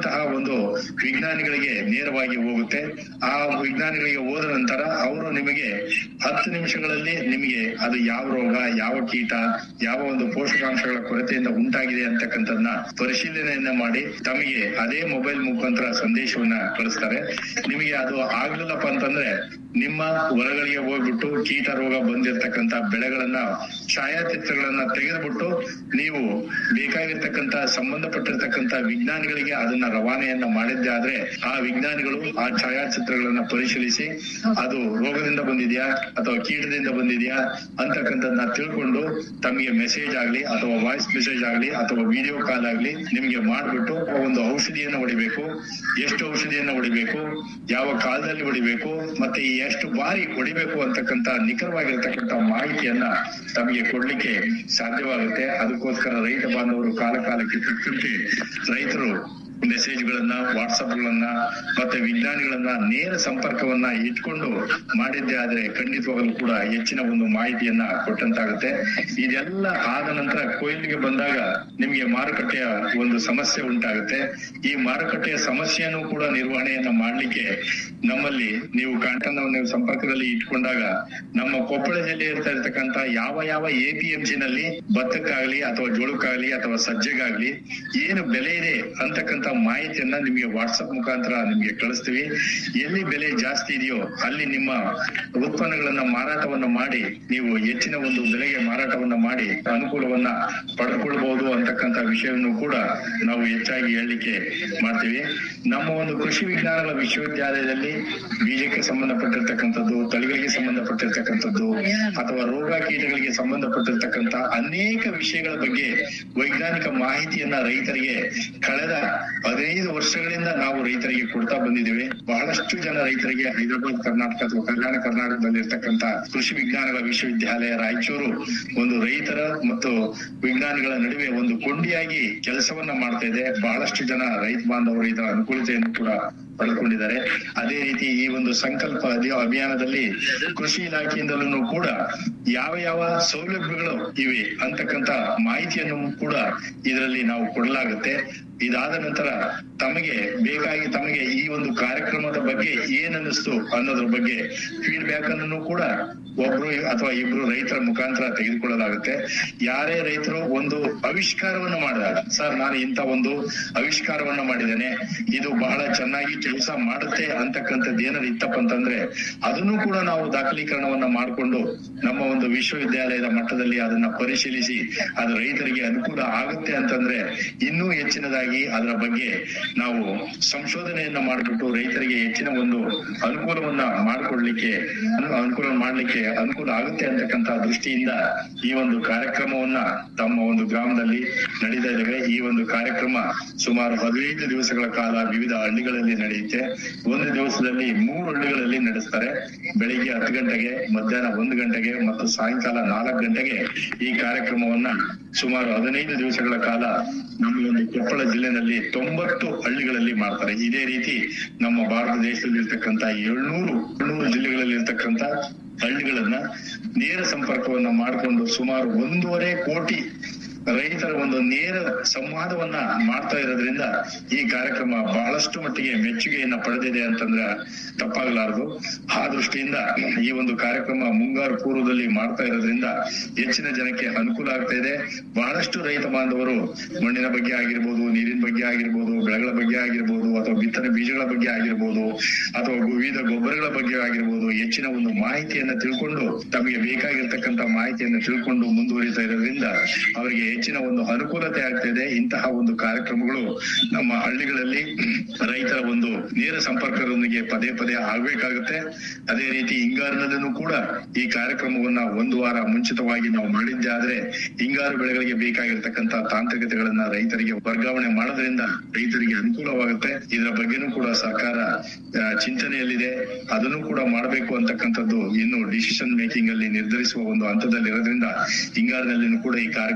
ಅಂತಹ ಒಂದು ವಿಜ್ಞಾನಿಗಳಿಗೆ ನೇರವಾಗಿ ಹೋಗುತ್ತೆ ಆ ವಿಜ್ಞಾನಿಗಳಿಗೆ ಹೋದ ನಂತರ ಅವರು ನಿಮಗೆ ಹತ್ತು ನಿಮಿಷಗಳಲ್ಲಿ ನಿಮಗೆ ಅದು ಯಾವ ರೋಗ ಯಾವ ಕೀಟ ಯಾವ ಒಂದು ಪೋಷಕಾಂಶಗಳ ಕೊರತೆಯಿಂದ ಉಂಟಾಗಿದೆ ಅಂತಕ್ಕಂಥದ್ದನ್ನ ಪರಿಶೀಲನೆಯನ್ನ ಮಾಡಿ ತಮಗೆ ಅದೇ ಮೊಬೈಲ್ ಮುಖಾಂತರ ಸಂದೇಶವನ್ನ ಕಳಿಸ್ತಾರೆ ನಿಮಗೆ ಅದು ಆಗ್ಲಿಲ್ಲಪ್ಪ ಅಂತಂದ್ರೆ ನಿಮ್ಮ ಹೊಲಗಳಿಗೆ ಹೋಗ್ಬಿಟ್ಟು ಕೀಟ ರೋಗ ಬಂದಿರತಕ್ಕಂತ ಬೆಳೆಗಳನ್ನ ಛಾಯಾಚಿತ್ರಗಳನ್ನ ತೆಗೆದುಬಿಟ್ಟು ನೀವು ಬೇಕಾಗಿರ್ತಕ್ಕಂತ ಸಂಬಂಧಪಟ್ಟಿರ್ತಕ್ಕಂತ ವಿಜ್ಞಾನಿಗಳಿಗೆ ಅದನ್ನ ರವಾನೆಯನ್ನ ಮಾಡಿದ್ದೆ ಆದ್ರೆ ಆ ವಿಜ್ಞಾನಿಗಳು ಆ ಛಾಯಾಚಿತ್ರಗಳನ್ನ ಪರಿಶೀಲಿಸಿ ಅದು ರೋಗದಿಂದ ಬಂದಿದ್ಯಾ ಅಥವಾ ಕೀಟದಿಂದ ಬಂದಿದ್ಯಾ ಅಂತಕ್ಕಂಥದ್ದನ್ನ ತಿಳ್ಕೊಂಡು ತಮಗೆ ಮೆಸೇಜ್ ಆಗ್ಲಿ ಅಥವಾ ವಾಯ್ಸ್ ಮೆಸೇಜ್ ಆಗ್ಲಿ ಅಥವಾ ವಿಡಿಯೋ ಕಾಲ್ ಆಗ್ಲಿ ನಿಮ್ಗೆ ಮಾಡ್ಬಿಟ್ಟು ಒಂದು ಔಷಧಿಯನ್ನ ಹೊಡಿಬೇಕು ಎಷ್ಟು ಔಷಧಿಯನ್ನ ಹೊಡಿಬೇಕು ಯಾವ ಕಾಲದಲ್ಲಿ ಹೊಡಿಬೇಕು ಮತ್ತೆ ಎಷ್ಟು ಬಾರಿ ಹೊಡಿಬೇಕು ಅಂತಕ್ಕಂತ ನಿಖರವಾಗಿರ್ತಕ್ಕಂತ ಮಾಹಿತಿಯನ್ನ ತಮಗೆ ಕೊಡ್ಲಿಕ್ಕೆ ಸಾಧ್ಯವಾಗುತ್ತೆ ಅದಕ್ಕೋಸ್ಕರ ರೈತ ಬಾಂಧವರು ಕಾಲ ಕಾಲಕ್ಕೆ ತಕ್ಕಂತೆ ರೈತರು ಮೆಸೇಜ್ಗಳನ್ನ ವಾಟ್ಸಪ್ಗಳನ್ನ ಮತ್ತೆ ವಿಜ್ಞಾನಿಗಳನ್ನ ನೇರ ಸಂಪರ್ಕವನ್ನ ಇಟ್ಕೊಂಡು ಮಾಡಿದ್ದೆ ಆದ್ರೆ ಖಂಡಿತವಾಗಲೂ ಕೂಡ ಹೆಚ್ಚಿನ ಒಂದು ಮಾಹಿತಿಯನ್ನ ಕೊಟ್ಟಂತಾಗುತ್ತೆ ಇದೆಲ್ಲ ಆದ ನಂತರ ಕೊಯ್ಲಿಗೆ ಬಂದಾಗ ನಿಮ್ಗೆ ಮಾರುಕಟ್ಟೆಯ ಒಂದು ಸಮಸ್ಯೆ ಉಂಟಾಗುತ್ತೆ ಈ ಮಾರುಕಟ್ಟೆಯ ಸಮಸ್ಯೆಯನ್ನು ಕೂಡ ನಿರ್ವಹಣೆಯನ್ನ ಮಾಡ್ಲಿಕ್ಕೆ ನಮ್ಮಲ್ಲಿ ನೀವು ಕಾಂಟನ್ನ ನೀವು ಸಂಪರ್ಕದಲ್ಲಿ ಇಟ್ಕೊಂಡಾಗ ನಮ್ಮ ಕೊಪ್ಪಳ ಜಿಲ್ಲೆ ಇರ್ತಾ ಇರ್ತಕ್ಕಂತ ಯಾವ ಯಾವ ಎಪಿಎಂಸಿ ನಲ್ಲಿ ಭತ್ತಕ್ಕಾಗ್ಲಿ ಅಥವಾ ಜೋಳಕ್ಕಾಗ್ಲಿ ಅಥವಾ ಸಜ್ಜೆಗಾಗ್ಲಿ ಏನು ಬೆಲೆ ಇದೆ ಅಂತಕ್ಕಂತ ಮಾಹಿತಿಯನ್ನ ನಿಮ್ಗೆ ವಾಟ್ಸಪ್ ಮುಖಾಂತರ ನಿಮ್ಗೆ ಕಳಿಸ್ತೀವಿ ಎಲ್ಲಿ ಬೆಲೆ ಜಾಸ್ತಿ ಇದೆಯೋ ಅಲ್ಲಿ ನಿಮ್ಮ ಉತ್ಪನ್ನಗಳನ್ನ ಮಾರಾಟವನ್ನ ಮಾಡಿ ನೀವು ಹೆಚ್ಚಿನ ಒಂದು ಬೆಲೆಗೆ ಮಾರಾಟವನ್ನ ಮಾಡಿ ಅನುಕೂಲವನ್ನ ಪಡೆದುಕೊಳ್ಬಹುದು ಅಂತಕ್ಕಂತ ವಿಷಯವನ್ನು ಕೂಡ ನಾವು ಹೆಚ್ಚಾಗಿ ಹೇಳಲಿಕ್ಕೆ ಮಾಡ್ತೀವಿ ನಮ್ಮ ಒಂದು ಕೃಷಿ ವಿಜ್ಞಾನಗಳ ವಿಶ್ವವಿದ್ಯಾಲಯದಲ್ಲಿ ಬೀಜಕ್ಕೆ ಸಂಬಂಧಪಟ್ಟಿರ್ತಕ್ಕಂಥದ್ದು ತಳಿಗಳಿಗೆ ಸಂಬಂಧಪಟ್ಟಿರ್ತಕ್ಕಂಥದ್ದು ಅಥವಾ ರೋಗ ಕೀಟಗಳಿಗೆ ಸಂಬಂಧಪಟ್ಟಿರ್ತಕ್ಕಂಥ ಅನೇಕ ವಿಷಯಗಳ ಬಗ್ಗೆ ವೈಜ್ಞಾನಿಕ ಮಾಹಿತಿಯನ್ನ ರೈತರಿಗೆ ಕಳೆದ ಹದಿನೈದು ವರ್ಷಗಳಿಂದ ನಾವು ರೈತರಿಗೆ ಕೊಡ್ತಾ ಬಂದಿದ್ದೇವೆ ಬಹಳಷ್ಟು ಜನ ರೈತರಿಗೆ ಹೈದರಾಬಾದ್ ಕರ್ನಾಟಕ ಅಥವಾ ಕಲ್ಯಾಣ ಕರ್ನಾಟಕದಲ್ಲಿ ಇರ್ತಕ್ಕಂಥ ಕೃಷಿ ವಿಜ್ಞಾನಗಳ ವಿಶ್ವವಿದ್ಯಾಲಯ ರಾಯಚೂರು ಒಂದು ರೈತರ ಮತ್ತು ವಿಜ್ಞಾನಿಗಳ ನಡುವೆ ಒಂದು ಕೊಂಡಿಯಾಗಿ ಕೆಲಸವನ್ನ ಮಾಡ್ತಾ ಇದೆ ಬಹಳಷ್ಟು ಜನ ರೈತ ಬಾಂಧವರು ಇದರ ಅನುಕೂಲತೆಯನ್ನು ಕೂಡ ಪಡೆದುಕೊಂಡಿದ್ದಾರೆ ಅದೇ ರೀತಿ ಈ ಒಂದು ಸಂಕಲ್ಪ ಅಧಿ- ಅಭಿಯಾನದಲ್ಲಿ ಕೃಷಿ ಇಲಾಖೆಯಿಂದಲೂ ಕೂಡ ಯಾವ ಯಾವ ಸೌಲಭ್ಯಗಳು ಇವೆ ಅಂತಕ್ಕಂತ ಮಾಹಿತಿಯನ್ನು ಕೂಡ ಇದರಲ್ಲಿ ನಾವು ಕೊಡಲಾಗುತ್ತೆ ಇದಾದ ನಂತರ ತಮಗೆ ಬೇಕಾಗಿ ತಮಗೆ ಈ ಒಂದು ಕಾರ್ಯಕ್ರಮದ ಬಗ್ಗೆ ಏನ್ ಅನ್ನಿಸ್ತು ಅನ್ನೋದ್ರ ಬಗ್ಗೆ ಫೀಡ್ಬ್ಯಾಕ್ ಅನ್ನು ಕೂಡ ಒಬ್ರು ಅಥವಾ ಇಬ್ರು ರೈತರ ಮುಖಾಂತರ ತೆಗೆದುಕೊಳ್ಳಲಾಗುತ್ತೆ ಯಾರೇ ರೈತರು ಒಂದು ಆವಿಷ್ಕಾರವನ್ನ ಮಾಡಿದಾಗ ಸರ್ ನಾನು ಇಂತ ಒಂದು ಆವಿಷ್ಕಾರವನ್ನ ಮಾಡಿದ್ದೇನೆ ಇದು ಬಹಳ ಚೆನ್ನಾಗಿ ಕೆಲಸ ಮಾಡುತ್ತೆ ಅಂತಕ್ಕಂಥದ್ದು ಏನಾದ್ರು ಇತ್ತಪ್ಪ ಅಂತಂದ್ರೆ ಅದನ್ನು ಕೂಡ ನಾವು ದಾಖಲೀಕರಣವನ್ನ ಮಾಡಿಕೊಂಡು ನಮ್ಮ ಒಂದು ವಿಶ್ವವಿದ್ಯಾಲಯದ ಮಟ್ಟದಲ್ಲಿ ಅದನ್ನ ಪರಿಶೀಲಿಸಿ ಅದು ರೈತರಿಗೆ ಅನುಕೂಲ ಆಗುತ್ತೆ ಅಂತಂದ್ರೆ ಇನ್ನೂ ಹೆಚ್ಚಿನದಾಗಿ ಅದರ ಬಗ್ಗೆ ನಾವು ಸಂಶೋಧನೆಯನ್ನ ಮಾಡಿಬಿಟ್ಟು ರೈತರಿಗೆ ಹೆಚ್ಚಿನ ಒಂದು ಅನುಕೂಲವನ್ನ ಮಾಡಿಕೊಡ್ಲಿಕ್ಕೆ ಅನು- ಅನುಕೂಲ ಮಾಡ್ಲಿಕ್ಕೆ ಅನುಕೂಲ ಆಗುತ್ತೆ ಅಂತಕ್ಕಂತ ದೃಷ್ಟಿಯಿಂದ ಈ ಒಂದು ಕಾರ್ಯಕ್ರಮವನ್ನ ತಮ್ಮ ಒಂದು ಗ್ರಾಮದಲ್ಲಿ ನಡೀತಾ ಇದ್ದೇವೆ ಈ ಒಂದು ಕಾರ್ಯಕ್ರಮ ಸುಮಾರು ಹದಿನೈದು ದಿವಸಗಳ ಕಾಲ ವಿವಿಧ ಹಳ್ಳಿಗಳಲ್ಲಿ ನಡೆಯುತ್ತೆ ಒಂದು ದಿವಸದಲ್ಲಿ ಮೂರು ಹಳ್ಳಿಗಳಲ್ಲಿ ನಡೆಸ್ತಾರೆ ಬೆಳಿಗ್ಗೆ ಹತ್ತು ಗಂಟೆಗೆ ಮಧ್ಯಾಹ್ನ ಒಂದು ಗಂಟೆಗೆ ಮತ್ತು ಸಾಯಂಕಾಲ ನಾಲ್ಕು ಗಂಟೆಗೆ ಈ ಕಾರ್ಯಕ್ರಮವನ್ನ ಸುಮಾರು ಹದಿನೈದು ದಿವಸಗಳ ಕಾಲ ನಮ್ಮ ಒಂದು ಕೊಪ್ಪಳ ಜಿಲ್ಲೆನಲ್ಲಿ ತೊಂಬತ್ತು ಹಳ್ಳಿಗಳಲ್ಲಿ ಮಾಡ್ತಾರೆ ಇದೇ ರೀತಿ ನಮ್ಮ ಭಾರತ ದೇಶದಲ್ಲಿ ಇರ್ತಕ್ಕಂತ ಏಳ್ನೂರು ಏಳ್ನೂರು ಜಿಲ್ಲೆಗಳಲ್ಲಿ ಇರ್ತಕ್ಕಂತ ಹಳ್ಳಿಗಳನ್ನ ನೇರ ಸಂಪರ್ಕವನ್ನ ಮಾಡಿಕೊಂಡು ಸುಮಾರು ಒಂದೂವರೆ ಕೋಟಿ ರೈತರ ಒಂದು ನೇರ ಸಂವಾದವನ್ನ ಮಾಡ್ತಾ ಇರೋದ್ರಿಂದ ಈ ಕಾರ್ಯಕ್ರಮ ಬಹಳಷ್ಟು ಮಟ್ಟಿಗೆ ಮೆಚ್ಚುಗೆಯನ್ನ ಪಡೆದಿದೆ ಅಂತಂದ್ರೆ ತಪ್ಪಾಗಲಾರದು ಆ ದೃಷ್ಟಿಯಿಂದ ಈ ಒಂದು ಕಾರ್ಯಕ್ರಮ ಮುಂಗಾರು ಪೂರ್ವದಲ್ಲಿ ಮಾಡ್ತಾ ಇರೋದ್ರಿಂದ ಹೆಚ್ಚಿನ ಜನಕ್ಕೆ ಅನುಕೂಲ ಆಗ್ತಾ ಇದೆ ಬಹಳಷ್ಟು ರೈತ ಬಾಂಧವರು ಮಣ್ಣಿನ ಬಗ್ಗೆ ಆಗಿರ್ಬೋದು ನೀರಿನ ಬಗ್ಗೆ ಆಗಿರ್ಬೋದು ಬೆಳೆಗಳ ಬಗ್ಗೆ ಆಗಿರ್ಬೋದು ಅಥವಾ ಬಿತ್ತನೆ ಬೀಜಗಳ ಬಗ್ಗೆ ಆಗಿರ್ಬೋದು ಅಥವಾ ವಿವಿಧ ಗೊಬ್ಬರಗಳ ಬಗ್ಗೆ ಆಗಿರ್ಬೋದು ಹೆಚ್ಚಿನ ಒಂದು ಮಾಹಿತಿಯನ್ನ ತಿಳ್ಕೊಂಡು ತಮಗೆ ಬೇಕಾಗಿರ್ತಕ್ಕಂಥ ಮಾಹಿತಿಯನ್ನ ತಿಳ್ಕೊಂಡು ಮುಂದುವರಿತಾ ಇರೋದ್ರಿಂದ ಅವರಿಗೆ ಹೆಚ್ಚಿನ ಒಂದು ಅನುಕೂಲತೆ ಆಗ್ತಿದೆ ಇಂತಹ ಒಂದು ಕಾರ್ಯಕ್ರಮಗಳು ನಮ್ಮ ಹಳ್ಳಿಗಳಲ್ಲಿ ರೈತರ ಒಂದು ನೇರ ಸಂಪರ್ಕದೊಂದಿಗೆ ಪದೇ ಪದೇ ಆಗ್ಬೇಕಾಗುತ್ತೆ ಅದೇ ರೀತಿ ಹಿಂಗಾರಿನಲ್ಲೂ ಕೂಡ ಈ ಕಾರ್ಯಕ್ರಮವನ್ನ ಒಂದು ವಾರ ಮುಂಚಿತವಾಗಿ ನಾವು ಮಾಡಿದ್ದೆ ಆದ್ರೆ ಹಿಂಗಾರು ಬೆಳೆಗಳಿಗೆ ಬೇಕಾಗಿರ್ತಕ್ಕಂತ ತಾಂತ್ರಿಕತೆಗಳನ್ನ ರೈತರಿಗೆ ವರ್ಗಾವಣೆ ಮಾಡೋದ್ರಿಂದ ರೈತರಿಗೆ ಅನುಕೂಲವಾಗುತ್ತೆ ಇದರ ಬಗ್ಗೆನೂ ಕೂಡ ಸರ್ಕಾರ ಆ, ಚಿಂತನೆಯಲ್ಲಿದೆ ಅದನ್ನು ಕೂಡ ಮಾಡಬೇಕು ಅಂತಕ್ಕಂಥದ್ದು ಇನ್ನು ಡಿಸಿಷನ್ ಮೇಕಿಂಗ್ ಅಲ್ಲಿ ನಿರ್ಧರಿಸುವ ಒಂದು ಹಂತದಲ್ಲಿ ಇರೋದ್ರಿಂದ ಹಿಂಗಾರಿನಲ್ಲಿನೂ ಕೂಡ ಈ ಕಾರ್ಯಕ್ರಮವನ್ನ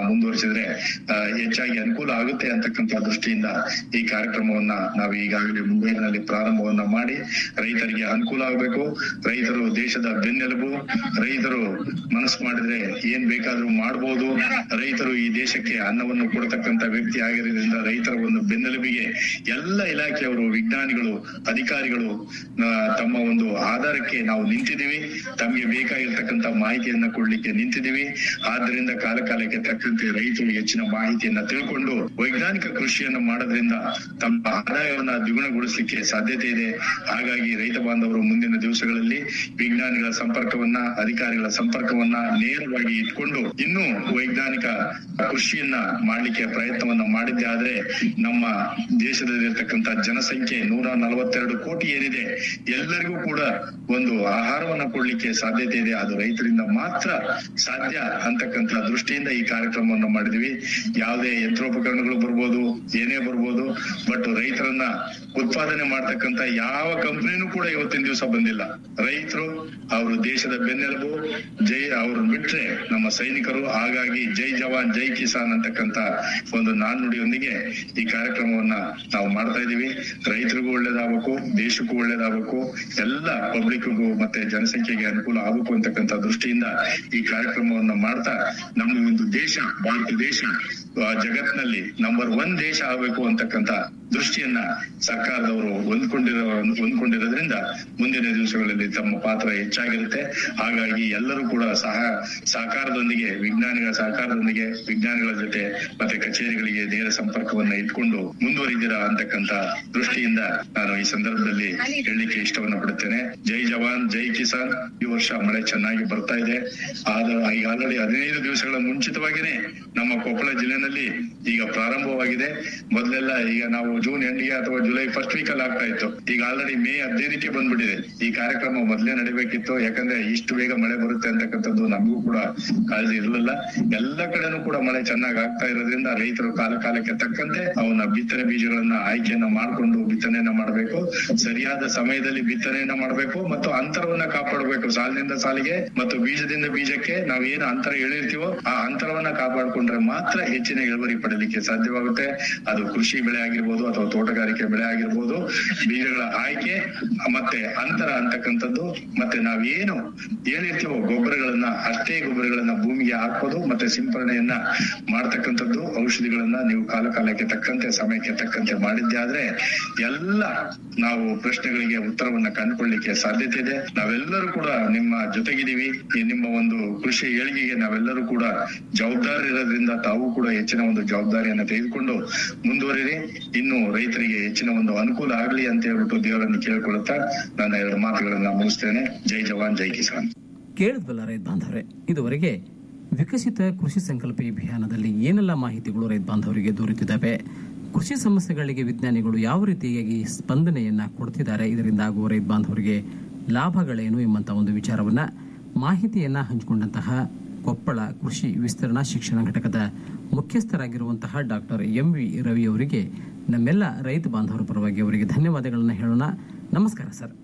ಮುಂದುವರಿಸಿದ್ರೆ ಆ, ಹೆಚ್ಚಾಗಿ ಅನುಕೂಲ ಆಗುತ್ತೆ ಅಂತಕ್ಕಂಥ ದೃಷ್ಟಿಯಿಂದ ಈ ಕಾರ್ಯಕ್ರಮವನ್ನ ನಾವು ಈಗಾಗಲೇ ಮುಂಬೈನಲ್ಲಿ ಪ್ರಾರಂಭವನ್ನ ಮಾಡಿ ರೈತರಿಗೆ ಅನುಕೂಲ ಆಗಬೇಕು ರೈತರು ದೇಶದ ಬೆನ್ನೆಲುಬು ರೈತರು ಮನಸ್ಸು ಮಾಡಿದ್ರೆ ಏನ್ ಬೇಕಾದ್ರೂ ಮಾಡ್ಬೋದು ರೈತರು ಈ ದೇಶಕ್ಕೆ ಅನ್ನವನ್ನು ಕೊಡತಕ್ಕಂತ ವ್ಯಕ್ತಿ ಆಗಿರೋದ್ರಿಂದ ರೈತರ ಒಂದು ಬೆನ್ನೆಲುಬಿಗೆ ಎಲ್ಲ ಇಲಾಖೆಯವರು ವಿಜ್ಞಾನಿಗಳು ಅಧಿಕಾರಿಗಳು ಆ, ತಮ್ಮ ಒಂದು ಆಧಾರಕ್ಕೆ ನಾವು ನಿಂತಿದ್ದೀವಿ ತಮಗೆ ಬೇಕಾಗಿರ್ತಕ್ಕಂಥ ಮಾಹಿತಿಯನ್ನ ಕೊಡ್ಲಿಕ್ಕೆ ನಿಂತಿದ್ದೀವಿ ಆದ್ದರಿಂದ ಕಾಲ ಕಾಲಕ್ಕೆ ತಕ್ಕಂತೆ ರೈತರು ಹೆಚ್ಚಿನ ಮಾಹಿತಿಯನ್ನ ತಿಳ್ಕೊಂಡು ವೈಜ್ಞಾನಿಕ ಕೃಷಿಯನ್ನ ಮಾಡೋದ್ರಿಂದ ತಮ್ಮ ಆದಾಯವನ್ನ ದ್ವಿಗುಣಗೊಳಿಸಲಿಕ್ಕೆ ಸಾಧ್ಯತೆ ಇದೆ ಹಾಗಾಗಿ ರೈತ ಬಾಂಧವರು ಮುಂದಿನ ದಿವಸಗಳಲ್ಲಿ ವಿಜ್ಞಾನಿಗಳ ಸಂಪರ್ಕವನ್ನ ಅಧಿಕಾರಿಗಳ ಸಂಪರ್ಕವನ್ನ ನೇರವಾಗಿ ಇಟ್ಕೊಂಡು ಇನ್ನೂ ವೈಜ್ಞಾನಿಕ ಕೃಷಿಯನ್ನ ಮಾಡ್ಲಿಕ್ಕೆ ಪ್ರಯತ್ನವನ್ನ ಮಾಡಿದ್ದೆ ಆದ್ರೆ ನಮ್ಮ ದೇಶದಲ್ಲಿರ್ತಕ್ಕಂಥ ಜನಸಂಖ್ಯೆ ನೂರ ನಲವತ್ತೆರಡು ಕೋಟಿ ಏನಿದೆ ಎಲ್ಲರಿಗೂ ಕೂಡ ಒಂದು ಆಹಾರವನ್ನ ಕೊಡ್ಲಿಕ್ಕೆ ಸಾಧ್ಯತೆ ಇದೆ ಅದು ರೈತರಿಂದ ಮಾತ್ರ ಸಾಧ್ಯ ಅಂತಕ್ಕಂಥ ದೃಷ್ಟಿಯಿಂದ ಈ ಕಾರ್ಯಕ್ರಮವನ್ನು ಮಾಡಿದ್ವಿ ಯಾವುದೇ ಯಂತ್ರೋಪಕರಣಗಳು ಬರ್ಬೋದು ಏನೇ ಬರ್ಬೋದು ಬಟ್ ರೈತರನ್ನ ಉತ್ಪಾದನೆ ಮಾಡ್ತಕ್ಕಂಥ ಯಾವ ಕಂಪನಿನೂ ಕೂಡ ಇವತ್ತಿನ ದಿವಸ ಬಂದಿಲ್ಲ ರೈತರು ಅವರು ದೇಶದ ಬೆನ್ನೆಲುಬು ಜೈ ಅವ್ರನ್ನ ಬಿಟ್ರೆ ನಮ್ಮ ಸೈನಿಕರು ಹಾಗಾಗಿ ಜೈ ಜವಾನ್ ಜೈ ಕಿಸಾನ್ ಅಂತಕ್ಕಂಥ ಒಂದು ನಾಣ್ಣುಡಿಯೊಂದಿಗೆ ಈ ಕಾರ್ಯಕ್ರಮವನ್ನ ನಾವು ಮಾಡ್ತಾ ಇದೀವಿ ರೈತರಿಗೂ ಒಳ್ಳೇದಾಗಬೇಕು ದೇಶಕ್ಕೂ ಒಳ್ಳೇದಾಗಬೇಕು ಎಲ್ಲ ಪಬ್ಲಿಕ್ಗೂ ಮತ್ತೆ ಜನಸಂಖ್ಯೆಗೆ ಅನುಕೂಲ ಆಗಬೇಕು ಅಂತಕ್ಕಂಥ ದೃಷ್ಟಿಯಿಂದ ಈ ಕಾರ್ಯಕ್ರಮವನ್ನ ಮಾಡ್ತಾ ನಮ್ಮ ಒಂದು ದೇಶ ಭಾರತ ದೇಶ ಆ, ಜಗತ್ತಿನಲ್ಲಿ ನಂಬರ್ ಒನ್ ದೇಶ ಆಗಬೇಕು ಅಂತಕ್ಕಂಥ ದೃಷ್ಟಿಯನ್ನ ಸರ್ಕಾರದವರು ಹೊಂದ್ಕೊಂಡಿರೋ ಹೊಂದ್ಕೊಂಡಿರೋದ್ರಿಂದ ಮುಂದಿನ ದಿವಸಗಳಲ್ಲಿ ತಮ್ಮ ಪಾತ್ರ ಹೆಚ್ಚಾಗಿರುತ್ತೆ ಹಾಗಾಗಿ ಎಲ್ಲರೂ ಕೂಡ ಸಹ ಸಹಕಾರದೊಂದಿಗೆ ವಿಜ್ಞಾನಿಗಳ ಸಹಕಾರದೊಂದಿಗೆ ವಿಜ್ಞಾನಿಗಳ ಜೊತೆ ಮತ್ತೆ ಕಚೇರಿಗಳಿಗೆ ನೇರ ಸಂಪರ್ಕವನ್ನ ಇಟ್ಕೊಂಡು ಮುಂದುವರಿದಿರಾ ಅಂತಕ್ಕಂಥ ದೃಷ್ಟಿಯಿಂದ ನಾನು ಈ ಸಂದರ್ಭದಲ್ಲಿ ಹೇಳಲಿಕ್ಕೆ ಇಷ್ಟವನ್ನ ಪಡುತ್ತೇನೆ ಜೈ ಜವಾನ್ ಜೈ ಕಿಸಾನ್ ಈ ವರ್ಷ ಮಳೆ ಚೆನ್ನಾಗಿ ಬರ್ತಾ ಇದೆ ಆದ್ರೆ ಈಗ ಆಲ್ರೆಡಿ ಹದಿನೈದು ದಿವಸಗಳ ಮುಂಚಿತವಾಗಿನೇ ನಮ್ಮ ಕೊಪ್ಪಳ ಜಿಲ್ಲೆನಲ್ಲಿ ಈಗ ಪ್ರಾರಂಭವಾಗಿದೆ ಮೊದಲೆಲ್ಲ ಈಗ ನಾವು ಜೂನ್ ಎಂಡಿಗೆ ಅಥವಾ ಜುಲೈ ಫಸ್ಟ್ ವೀಕ್ ಅಲ್ಲಿ ಆಗ್ತಾ ಇತ್ತು ಈಗ ಆಲ್ರೆಡಿ ಮೇ ಹದಿನೈದಕ್ಕೆ ಬಂದ್ಬಿಟ್ಟಿದೆ ಈ ಕಾರ್ಯಕ್ರಮ ಮೊದಲೇ ನಡಿಬೇಕಿತ್ತು ಯಾಕಂದ್ರೆ ಇಷ್ಟು ಬೇಗ ಮಳೆ ಬರುತ್ತೆ ಅಂತಕ್ಕಂಥದ್ದು ನಮಗೂ ಕೂಡ ಕಾಳಜಿ ಇರಲಿಲ್ಲ ಎಲ್ಲ ಕಡೆನೂ ಕೂಡ ಮಳೆ ಚೆನ್ನಾಗಿ ಆಗ್ತಾ ಇರೋದ್ರಿಂದ ರೈತರು ಕಾಲ ಕಾಲಕ್ಕೆ ತಕ್ಕಂತೆ ಅವನ ಬಿತ್ತನೆ ಬೀಜಗಳನ್ನ ಆಯ್ಕೆಯನ್ನ ಮಾಡಿಕೊಂಡು ಬಿತ್ತನೆಯನ್ನ ಮಾಡಬೇಕು ಸರಿಯಾದ ಸಮಯದಲ್ಲಿ ಬಿತ್ತನೆಯನ್ನ ಮಾಡಬೇಕು ಮತ್ತು ಅಂತರವನ್ನ ಕಾಪಾಡಬೇಕು ಸಾಲಿನಿಂದ ಸಾಲಿಗೆ ಮತ್ತು ಬೀಜದಿಂದ ಬೀಜಕ್ಕೆ ನಾವು ಏನು ಅಂತರ ಹೇಳಿರ್ತೀವೋ ಆ ಅಂತರವನ್ನ ಕಾಪಾಡಿಕೊಂಡ್ರೆ ಮಾತ್ರ ಹೆಚ್ಚಿನ ಇಳುವರಿ ಪಡಲಿಕ್ಕೆ ಸಾಧ್ಯವಾಗುತ್ತೆ ಅದು ಕೃಷಿ ಬೆಳೆ ಆಗಿರ್ಬೋದು ಅಥವಾ ತೋಟಗಾರಿಕೆ ಬೆಳೆ ಆಗಿರ್ಬೋದು ಬೀಜಗಳ ಆಯ್ಕೆ ಮತ್ತೆ ಅಂತರ ಅಂತಕ್ಕಂಥದ್ದು ಮತ್ತೆ ನಾವೇನು ಹೇಳಿರ್ತೀವೋ ಗೊಬ್ಬರಗಳನ್ನ ಅಷ್ಟೇ ಗೊಬ್ಬರಗಳನ್ನ ಭೂಮಿಗೆ ಹಾಕೋದು ಮತ್ತೆ ಸಿಂಪರಣೆಯನ್ನ ಮಾಡ್ತಕ್ಕಂಥದ್ದು ಔಷಧಿಗಳನ್ನ ನೀವು ಕಾಲ ಕಾಲಕ್ಕೆ ತಕ್ಕಂತೆ ಸಮಯಕ್ಕೆ ತಕ್ಕಂತೆ ಮಾಡಿದ್ದೆ ಆದ್ರೆ ಎಲ್ಲ ನಾವು ಪ್ರಶ್ನೆಗಳಿಗೆ ಉತ್ತರವನ್ನ ಕಂಡುಕೊಳ್ಳಿಕ್ಕೆ ಸಾಧ್ಯತೆ ಇದೆ ನಾವೆಲ್ಲರೂ ಕೂಡ ನಿಮ್ಮ ಜೊತೆಗಿದ್ದೀವಿ ಈ ನಿಮ್ಮ ಒಂದು ಕೃಷಿ ಏಳಿಗೆಗೆ ನಾವೆಲ್ಲರೂ ಕೂಡ ಜವಾಬ್ದಾರಿ ಇರೋದ್ರಿಂದ ತಾವು ಕೂಡ ಹೆಚ್ಚಿನ ಒಂದು ಜವಾಬ್ದಾರಿಯನ್ನ ತೆಗೆದುಕೊಂಡು ಮುಂದುವರಿರಿ ಇನ್ನು ರೈತರಿಗೆ ಹೆಚ್ಚಿನ ಒಂದು ಅನುಕೂಲ ಆಗ್ಲಿ ಅಂತ ಹೇಳ್ಬಿಟ್ಟು ದೇವರನ್ನು ಕೇಳಿಕೊಳ್ಳುತ್ತಾ ನನ್ನ ಎರಡು ಮಾತುಗಳನ್ನ ಮುಗಿಸ್ತೇನೆ ಜೈ ಜವಾನ್ ಜೈ ಕಿಸಾನ್ ಕೇಳಿದ್ವಲ್ಲ ರೈತ ಬಾಂಧವರೇ ಇದುವರೆಗೆ ವಿಕಸಿತ ಕೃಷಿ ಸಂಕಲ್ಪ ಅಭಿಯಾನದಲ್ಲಿ ಏನೆಲ್ಲ ಮಾಹಿತಿಗಳು ರೈತ ಬಾಂಧವರಿಗೆ ದೊರೆತಿದ್ದಾವೆ ಕೃಷಿ ಸಮಸ್ಯೆಗಳಿಗೆ ವಿಜ್ಞಾನಿಗಳು ಯಾವ ರೀತಿಯಾಗಿ ಸ್ಪಂದನೆಯನ್ನ ಕೊಡ್ತಿದ್ದಾರೆ ಇದರಿಂದ ಆಗುವ ರೈತ ಬಾಂಧವರಿಗೆ ಲಾಭಗಳೇನು ಎಂಬಂತ ಒಂದು ವಿಚಾರವನ್ನ ಮಾಹಿತಿಯನ್ನ ಹಂಚಿಕೊಂಡಂತಹ ಕೊಪ್ಪಳ ಕೃಷಿ ವಿಸ್ತರಣಾ ಶಿಕ್ಷಣ ಘಟಕದ ಮುಖ್ಯಸ್ಥರಾಗಿರುವಂತಹ ಡಾಕ್ಟರ್ ಎಂ ವಿ ರವಿ ಅವರಿಗೆ ನಮ್ಮೆಲ್ಲ ರೈತ ಬಾಂಧವರ ಪರವಾಗಿ ಅವರಿಗೆ ಧನ್ಯವಾದಗಳನ್ನು ಹೇಳೋಣ ನಮಸ್ಕಾರ ಸರ್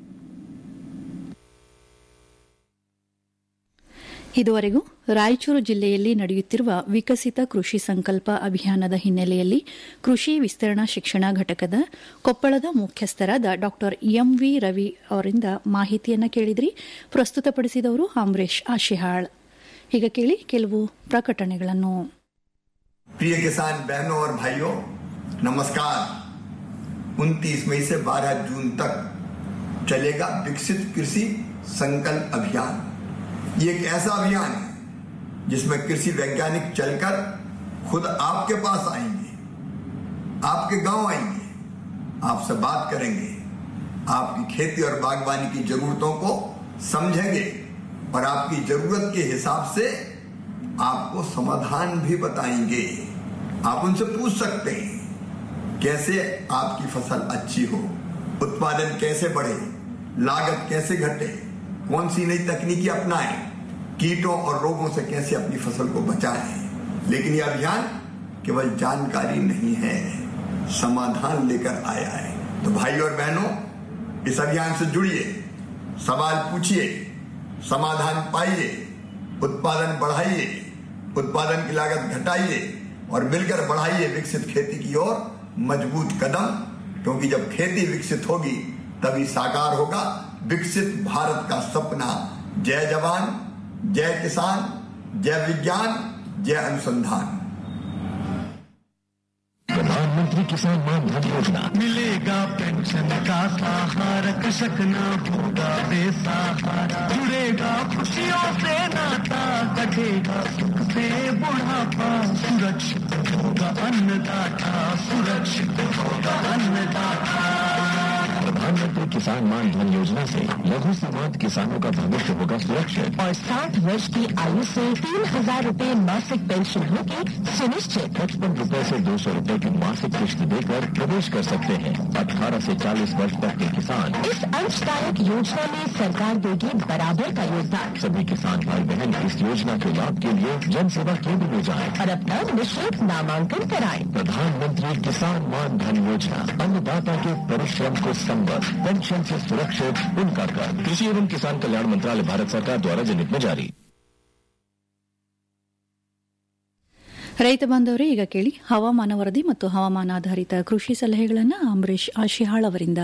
ಇದುವರೆಗೂ ರಾಯಚೂರು ಜಿಲ್ಲೆಯಲ್ಲಿ ನಡೆಯುತ್ತಿರುವ ವಿಕಸಿತ ಕೃಷಿ ಸಂಕಲ್ಪ ಅಭಿಯಾನದ ಹಿನ್ನೆಲೆಯಲ್ಲಿ ಕೃಷಿ ವಿಸ್ತರಣಾ ಶಿಕ್ಷಣ ಘಟಕದ ಕೊಪ್ಪಳದ ಮುಖ್ಯಸ್ಥರಾದ ಡಾ ಎಂವಿ ರವಿ ಅವರಿಂದ ಮಾಹಿತಿಯನ್ನ ಕೇಳಿದ್ರಿ ಪ್ರಸ್ತುತಪಡಿಸಿದವರು ಅಂಬರೀಶ್ ಆಶಿಹಾಳ್ ಈಗ ಕೇಳಿ ಕೆಲವು ಪ್ರಕಟಣೆಗಳನ್ನು प्रिय किसान बहनों और भाइयों नमस्कार 29 मई से 12 जून तक चलेगा विकसित कृषि संकल्प अभियान ये एक ऐसा अभियान है जिसमें कृषि वैज्ञानिक चलकर खुद आपके पास आएंगे आपके गांव आएंगे आपसे बात करेंगे आपकी खेती और बागवानी की जरूरतों को समझेंगे और आपकी जरूरत के हिसाब से आपको समाधान भी बताएंगे आप उनसे पूछ सकते हैं कैसे आपकी फसल अच्छी हो उत्पादन कैसे बढ़े लागत कैसे घटे कौन सी नई तकनीकी अपनाएं कीटों और रोगों से कैसे अपनी फसल को बचाएं लेकिन यह अभियान केवल जानकारी नहीं है समाधान लेकर आया है तो भाई और बहनों इस अभियान से जुड़िए सवाल पूछिए समाधान पाइए उत्पादन बढ़ाइए उत्पादन की लागत घटाइए और मिलकर बढ़ाइए विकसित खेती की ओर मजबूत कदम क्योंकि जब खेती विकसित होगी तभी साकार होगा विकसित भारत का सपना जय जवान जय किसान जय विज्ञान जय अनुसंधान प्रधानमंत्री किसान मान धन योजना मिलेगा पेंशन का सहारा कृषक न होगा बेसहारा जुड़ेगा खुशियों से नाता कटेगा सुख से बुढ़ापा सुरक्षित होगा अन्नदाता सुरक्षित होगा अन्नदाता प्रधानमंत्री किसान मान धन योजना से लघु सीमांत किसानों का भविष्य होगा सुरक्षित और साठ वर्ष की आयु से तीन हजार रूपए मासिक पेंशन होगी सुनिश्चित पचपन रूपए से दो सौ रूपए की मासिक किश्त देकर प्रवेश कर सकते हैं अठारह से चालीस वर्ष तक के किसान इस अंशदायक योजना में सरकार देगी बराबर का योगदान सभी किसान भाई बहन इस योजना के लाभ के लिए जन सेवा केंद्र में जाएं और अपना निःशुल्क नामांकन कराएं प्रधानमंत्री किसान मान धन योजना अन्नदाता के परिश्रम को संबद्ध पेंशन से सुरक्षित उनका कर कृषि एवं किसान कल्याण मंत्रालय भारत सरकार द्वारा जनहित में जारी ರೈತ ಬಾಂಧವರೇ ಈಗ ಕೇಳಿ ಹವಾಮಾನ ವರದಿ ಮತ್ತು ಹವಾಮಾನಾಧಾರಿತ ಕೃಷಿ ಸಲಹೆಗಳನ್ನು ಅಂಬರೀಶ್ ಆಶಿಹಾಳ್ ಅವರಿಂದ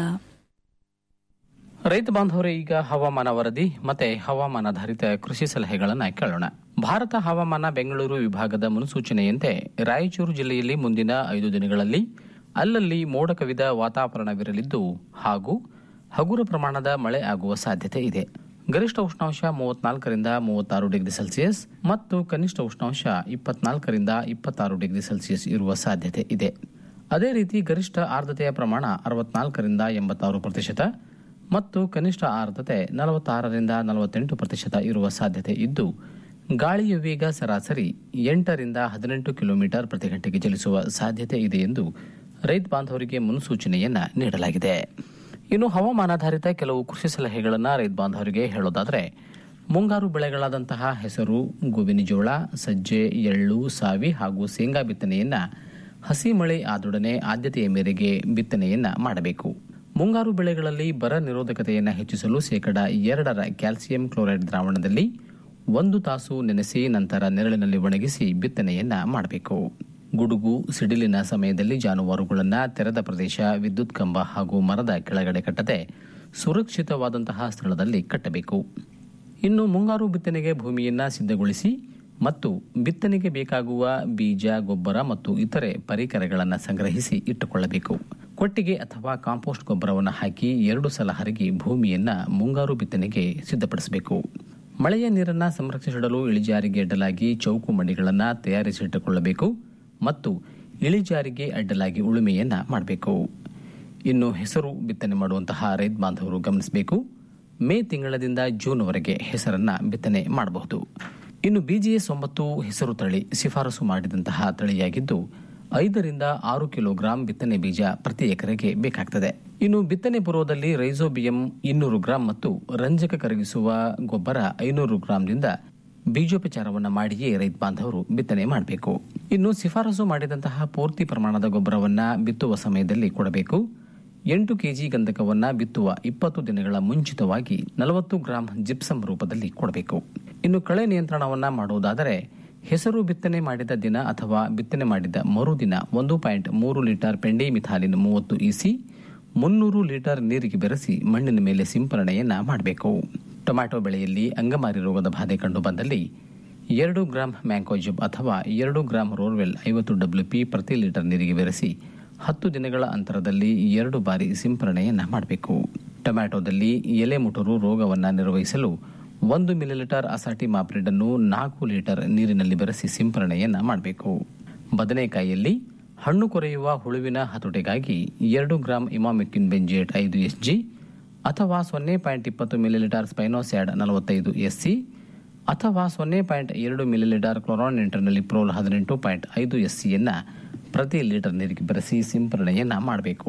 ರೈತ ಬಾಂಧವರೇ ಈಗ ಹವಾಮಾನ ವರದಿ ಮತ್ತೆ ಹವಾಮಾನಾಧಾರಿತ ಕೃಷಿ ಸಲಹೆಗಳನ್ನು ಕೇಳೋಣ ಭಾರತ ಹವಾಮಾನ ಬೆಂಗಳೂರು ವಿಭಾಗದ ಮುನ್ಸೂಚನೆಯಂತೆ ರಾಯಚೂರು ಜಿಲ್ಲೆಯಲ್ಲಿ ಮುಂದಿನ ಐದು ದಿನಗಳಲ್ಲಿ ಅಲ್ಲಲ್ಲಿ ಮೋಡ ಕವಿದ ವಾತಾವರಣವಿರಲಿದ್ದು ಹಾಗೂ ಹಗುರ ಪ್ರಮಾಣದ ಮಳೆ ಆಗುವ ಸಾಧ್ಯತೆ ಇದೆ ಗರಿಷ್ಠ ಉಷ್ಣಾಂಶ ಮೂವತ್ನಾಲ್ಕರಿಂದ ಮೂವತ್ತಾರು ಡಿಗ್ರಿ ಸೆಲ್ಸಿಯಸ್ ಮತ್ತು ಕನಿಷ್ಠ ಉಷ್ಣಾಂಶ ಇಪ್ಪತ್ನಾಲ್ಕರಿಂದ ಇಪ್ಪತ್ತಾರು ಡಿಗ್ರಿ ಸೆಲ್ಸಿಯಸ್ ಇರುವ ಸಾಧ್ಯತೆ ಇದೆ ಅದೇ ರೀತಿ ಗರಿಷ್ಠ ಆರ್ದ್ರತೆಯ ಪ್ರಮಾಣ ಅರವತ್ನಾಲ್ಕರಿಂದ ಎಂಬತ್ತಾರು ಪ್ರತಿಶತ ಮತ್ತು ಕನಿಷ್ಠ ಆರ್ದ್ರತೆ ನಲವತ್ತಾರರಿಂದ ನಲವತ್ತೆಂಟು ಪ್ರತಿಶತ ಇರುವ ಸಾಧ್ಯತೆ ಇದ್ದು ಗಾಳಿಯ ವೇಗ ಸರಾಸರಿ ಎಂಟರಿಂದ ಹದಿನೆಂಟು ಕಿಲೋಮೀಟರ್ ಪ್ರತಿ ಗಂಟೆಗೆ ಚಲಿಸುವ ಸಾಧ್ಯತೆ ಇದೆ ಎಂದು ರೈತ ಬಾಂಧವರಿಗೆ ಮುನ್ಸೂಚನೆಯನ್ನ ನೀಡಲಾಗಿದೆ ಇನ್ನು ಹವಾಮಾನಾಧಾರಿತ ಕೆಲವು ಕೃಷಿ ಸಲಹೆಗಳನ್ನು ರೈತ ಬಾಂಧವರಿಗೆ ಹೇಳೋದಾದರೆ ಮುಂಗಾರು ಬೆಳೆಗಳಾದಂತಹ ಹೆಸರು ಗೋವಿನಜೋಳ ಸಜ್ಜೆ ಎಳ್ಳು ಸಾವಿ ಹಾಗೂ ಶೇಂಗಾ ಬಿತ್ತನೆಯನ್ನ ಹಸಿ ಮಳೆ ಆದೊಡನೆ ಆದ್ಯತೆಯ ಮೇರೆಗೆ ಬಿತ್ತನೆಯನ್ನ ಮಾಡಬೇಕು ಮುಂಗಾರು ಬೆಳೆಗಳಲ್ಲಿ ಬರ ನಿರೋಧಕತೆಯನ್ನು ಹೆಚ್ಚಿಸಲು ಶೇಕಡ ಎರಡರ ಕ್ಯಾಲ್ಸಿಯಂ ಕ್ಲೋರೈಡ್ ದ್ರಾವಣದಲ್ಲಿ ಒಂದು ತಾಸು ನೆನೆಸಿ ನಂತರ ನೆರಳಿನಲ್ಲಿ ಒಣಗಿಸಿ ಬಿತ್ತನೆಯನ್ನ ಮಾಡಬೇಕು ಗುಡುಗು ಸಿಡಿಲಿನ ಸಮಯದಲ್ಲಿ ಜಾನುವಾರುಗಳನ್ನು ತೆರೆದ ಪ್ರದೇಶ ವಿದ್ಯುತ್ ಕಂಬ ಹಾಗೂ ಮರದ ಕೆಳಗಡೆ ಕಟ್ಟದೆ ಸುರಕ್ಷಿತವಾದಂತಹ ಸ್ಥಳದಲ್ಲಿ ಕಟ್ಟಬೇಕು ಇನ್ನು ಮುಂಗಾರು ಬಿತ್ತನೆಗೆ ಭೂಮಿಯನ್ನ ಸಿದ್ಧಗೊಳಿಸಿ ಮತ್ತು ಬಿತ್ತನೆಗೆ ಬೇಕಾಗುವ ಬೀಜ ಗೊಬ್ಬರ ಮತ್ತು ಇತರೆ ಪರಿಕರಗಳನ್ನು ಸಂಗ್ರಹಿಸಿ ಇಟ್ಟುಕೊಳ್ಳಬೇಕು ಕೊಟ್ಟಿಗೆ ಅಥವಾ ಕಾಂಪೋಸ್ಟ್ ಗೊಬ್ಬರವನ್ನು ಹಾಕಿ ಎರಡು ಸಲ ಹರಗಿ ಭೂಮಿಯನ್ನ ಮುಂಗಾರು ಬಿತ್ತನೆಗೆ ಸಿದ್ಧಪಡಿಸಬೇಕು ಮಳೆಯ ನೀರನ್ನು ಸಂರಕ್ಷಿಸಿಡಲು ಇಳಿಜಾರಿಗೆ ಅಡ್ಡಲಾಗಿ ಚೌಕು ಮಡಿಗಳನ್ನು ತಯಾರಿಸಿಟ್ಟುಕೊಳ್ಳಬೇಕು ಮತ್ತು ಇಳಿಜಾರಿಗೆ ಅಡ್ಡಲಾಗಿ ಉಳುಮೆಯನ್ನ ಮಾಡಬೇಕು ಇನ್ನು ಹೆಸರು ಬಿತ್ತನೆ ಮಾಡುವಂತಹ ರೈತ ಬಾಂಧವರು ಗಮನಿಸಬೇಕು ಮೇ ತಿಂಗಳದಿಂದ ಜೂನ್ವರೆಗೆ ಹೆಸರನ್ನ ಬಿತ್ತನೆ ಮಾಡಬಹುದು ಇನ್ನು ಬಿಜಿಎಸ್ ಒಂಬತ್ತು ಹೆಸರು ತಳಿ ಶಿಫಾರಸು ಮಾಡಿದಂತಹ ತಳಿಯಾಗಿದ್ದು ಐದರಿಂದ ಆರು ಕಿಲೋಗ್ರಾಂ ಬಿತ್ತನೆ ಬೀಜ ಪ್ರತಿ ಎಕರೆಗೆ ಬೇಕಾಗ್ತದೆ ಇನ್ನು ಬಿತ್ತನೆ ಪೂರ್ವದಲ್ಲಿ ರೈಸೋಬಿಯಂ ಇನ್ನೂರು ಗ್ರಾಂ ಮತ್ತು ರಂಜಕ ಕರಗಿಸುವ ಗೊಬ್ಬರ ಐನೂರು ಗ್ರಾಂದಿಂದ ಬೀಜೋಪಚಾರವನ್ನು ಮಾಡಿಯೇ ರೈತ ಬಾಂಧವರು ಬಿತ್ತನೆ ಮಾಡಬೇಕು ಇನ್ನು ಶಿಫಾರಸು ಮಾಡಿದಂತಹ ಪೂರ್ತಿ ಪ್ರಮಾಣದ ಗೊಬ್ಬರವನ್ನ ಬಿತ್ತುವ ಸಮಯದಲ್ಲಿ ಕೊಡಬೇಕು ಎಂಟು ಕೆಜಿ ಗಂಧಕವನ್ನ ಬಿತ್ತುವ ಇಪ್ಪತ್ತು ದಿನಗಳ ಮುಂಚಿತವಾಗಿ ನಲವತ್ತು ಗ್ರಾಂ ಜಿಪ್ಸಮ್ ರೂಪದಲ್ಲಿ ಕೊಡಬೇಕು ಇನ್ನು ಕಳೆ ನಿಯಂತ್ರಣವನ್ನ ಮಾಡುವುದಾದರೆ ಹೆಸರು ಬಿತ್ತನೆ ಮಾಡಿದ ದಿನ ಅಥವಾ ಬಿತ್ತನೆ ಮಾಡಿದ ಮರುದಿನ ಒಂದು ಪಾಯಿಂಟ್ ಮೂರು ಲೀಟರ್ ಪೆಂಡಿ ಮಿಥಾಲಿನ್ ಮೂವತ್ತು ಇಸಿ ಮುನ್ನೂರು ಲೀಟರ್ ನೀರಿಗೆ ಬೆರೆಸಿ ಮಣ್ಣಿನ ಮೇಲೆ ಸಿಂಪರಣೆಯನ್ನ ಮಾಡಬೇಕು ಟೊಮ್ಯಾಟೊ ಬೆಳೆಯಲ್ಲಿ ಅಂಗಮಾರಿ ರೋಗದ ಬಾಧೆ ಕಂಡು ಬಂದಲ್ಲಿ ಎರಡು ಗ್ರಾಂ ಮ್ಯಾಂಕೋಜಿಬ್ ಅಥವಾ ಎರಡು ಗ್ರಾಂ ರೋರ್ವೆಲ್ ಐವತ್ತು ಡಬ್ಲ್ಯೂ ಪಿ ಪ್ರತಿ ಲೀಟರ್ ನೀರಿಗೆ ಬೆರೆಸಿ ಹತ್ತು ದಿನಗಳ ಅಂತರದಲ್ಲಿ ಎರಡು ಬಾರಿ ಸಿಂಪರಣೆಯನ್ನ ಮಾಡಬೇಕು ಟೊಮ್ಯಾಟೊದಲ್ಲಿ ಎಲೆ ಮುಟುರು ರೋಗವನ್ನು ನಿರ್ವಹಿಸಲು ಒಂದು ಮಿಲಿಲೀಟರ್ ಅಸಾಟಿ ಮಾಪ್ರಿಡ್ ಅನ್ನು ನಾಲ್ಕು ಲೀಟರ್ ನೀರಿನಲ್ಲಿ ಬೆರೆಸಿ ಸಿಂಪರಣೆಯನ್ನ ಮಾಡಬೇಕು ಬದನೆಕಾಯಿಯಲ್ಲಿ ಹಣ್ಣು ಕೊರೆಯುವ ಹುಳುವಿನ ಹತೋಟಿಗಾಗಿ ಎರಡು ಗ್ರಾಂ ಇಮಾಮಿಕ್ಕಿನ್ ಬೆಂಜೇಟ್ ಐದು ಎಸ್ಜಿ ಅಥವಾ ಸೊನ್ನೆ ಪಾಯಿಂಟ್ ಇಪ್ಪತ್ತು ಮಿಲಿಲೀಟರ್ ಸ್ಪೈನೋಸ್ಯಾಡ್ ನಲವತ್ತೈದು ಎಸ್ಸಿ ಅಥವಾ ಸೊನ್ನೆ ಪಾಯಿಂಟ್ ಎರಡು ಮಿಲಿಲೀಟರ್ ಕ್ಲೋರಾನ್ ಇಂಟರ್ನಲ್ಲಿ ಪ್ರೋಲ್ ಹದಿನೆಂಟು ಪಾಯಿಂಟ್ ಐದು ಎಸ್ಸಿಯನ್ನ ಪ್ರತಿ ಲೀಟರ್ ನೀರಿಗೆ ಬೆರೆಸಿ ಸಿಂಪರಣೆಯನ್ನ ಮಾಡಬೇಕು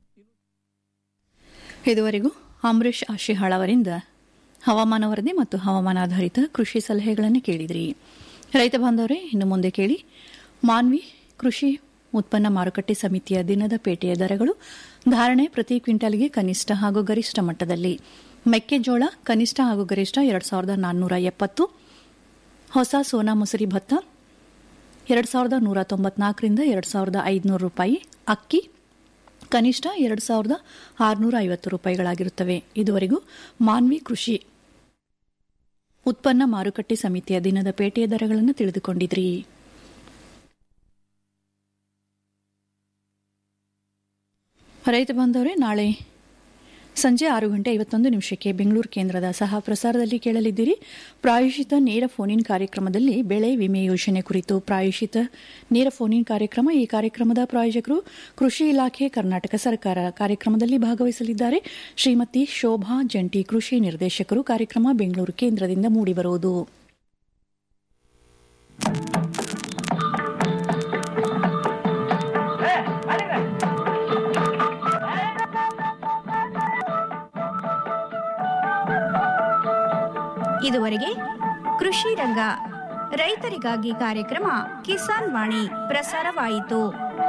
ಇದುವರೆಗೂ ಅಂಬರೀಶ್ ಆಶಿಹಾಳ್ ಅವರಿಂದ ಹವಾಮಾನ ವರದಿ ಮತ್ತು ಹವಾಮಾನಾಧಾರಿತ ಕೃಷಿ ಸಲಹೆಗಳನ್ನು ಕೇಳಿದ್ರಿ ರೈತ ಬಾಂಧವರೇ ಇನ್ನು ಮುಂದೆ ಕೇಳಿ ಮಾನ್ವಿ ಕೃಷಿ ಉತ್ಪನ್ನ ಮಾರುಕಟ್ಟೆ ಸಮಿತಿಯ ದಿನದ ಪೇಟೆಯ ದರಗಳು ಧಾರಣೆ ಪ್ರತಿ ಕ್ವಿಂಟಲ್ಗೆ ಕನಿಷ್ಠ ಹಾಗೂ ಗರಿಷ್ಠ ಮಟ್ಟದಲ್ಲಿ ಮೆಕ್ಕೆಜೋಳ ಕನಿಷ್ಠ ಹಾಗೂ ಗರಿಷ್ಠ ಎರಡು ಸಾವಿರದ ನಾನ್ನೂರ ಎಪ್ಪತ್ತು ಹೊಸ ಸೋನಾ ಮಸೂರಿ ಭತ್ತ ಎರಡು ಸಾವಿರದ ನೂರ ತೊಂಬತ್ನಾಲ್ಕರಿಂದ ಎರಡು ಸಾವಿರದ ಐದುನೂರು ರೂಪಾಯಿ ಅಕ್ಕಿ ಕನಿಷ್ಠ ಎರಡು ಸಾವಿರದ ಆರುನೂರ ಐವತ್ತು ರೂಪಾಯಿಗಳಾಗಿರುತ್ತವೆ ಇದುವರೆಗೂ ಮಾನ್ವಿ ಕೃಷಿ ಉತ್ಪನ್ನ ಮಾರುಕಟ್ಟೆ ಸಮಿತಿಯ ದಿನದ ಪೇಟೆಯ ದರಗಳನ್ನು ತಿಳಿದುಕೊಂಡಿದ್ರಿ ರೈತ ಬಾಂಧವರೇ ನಾಳೆ ಸಂಜೆ ಆರು ಗಂಟೆ ಐವತ್ತೊಂದು ನಿಮಿಷಕ್ಕೆ ಬೆಂಗಳೂರು ಕೇಂದ್ರದ ಸಹ ಪ್ರಸಾರದಲ್ಲಿ ಕೇಳಲಿದ್ದೀರಿ ಪ್ರಾಯೋಜಿತ ನೇರ ಫೋನ್ ಕಾರ್ಯಕ್ರಮದಲ್ಲಿ ಬೆಳೆ ವಿಮೆ ಯೋಜನೆ ಕುರಿತು ಪ್ರಾಯೋಜಿತ ನೇರ ಫೋನ್ ಕಾರ್ಯಕ್ರಮ ಈ ಕಾರ್ಯಕ್ರಮದ ಪ್ರಾಯೋಜಕರು ಕೃಷಿ ಇಲಾಖೆ ಕರ್ನಾಟಕ ಸರ್ಕಾರ ಕಾರ್ಯಕ್ರಮದಲ್ಲಿ ಭಾಗವಹಿಸಲಿದ್ದಾರೆ ಶ್ರೀಮತಿ ಶೋಭಾ ಜಂಟಿ ಕೃಷಿ ನಿರ್ದೇಶಕರು ಕಾರ್ಯಕ್ರಮ ಬೆಂಗಳೂರು ಕೇಂದ್ರದಿಂದ ಮೂಡಿಬರುವುದು ಇದುವರೆಗೆ ಕೃಷಿ ರಂಗ ರೈತರಿಗಾಗಿ ಕಾರ್ಯಕ್ರಮ ಕಿಸಾನ್ ವಾಣಿ ಪ್ರಸಾರವಾಯಿತು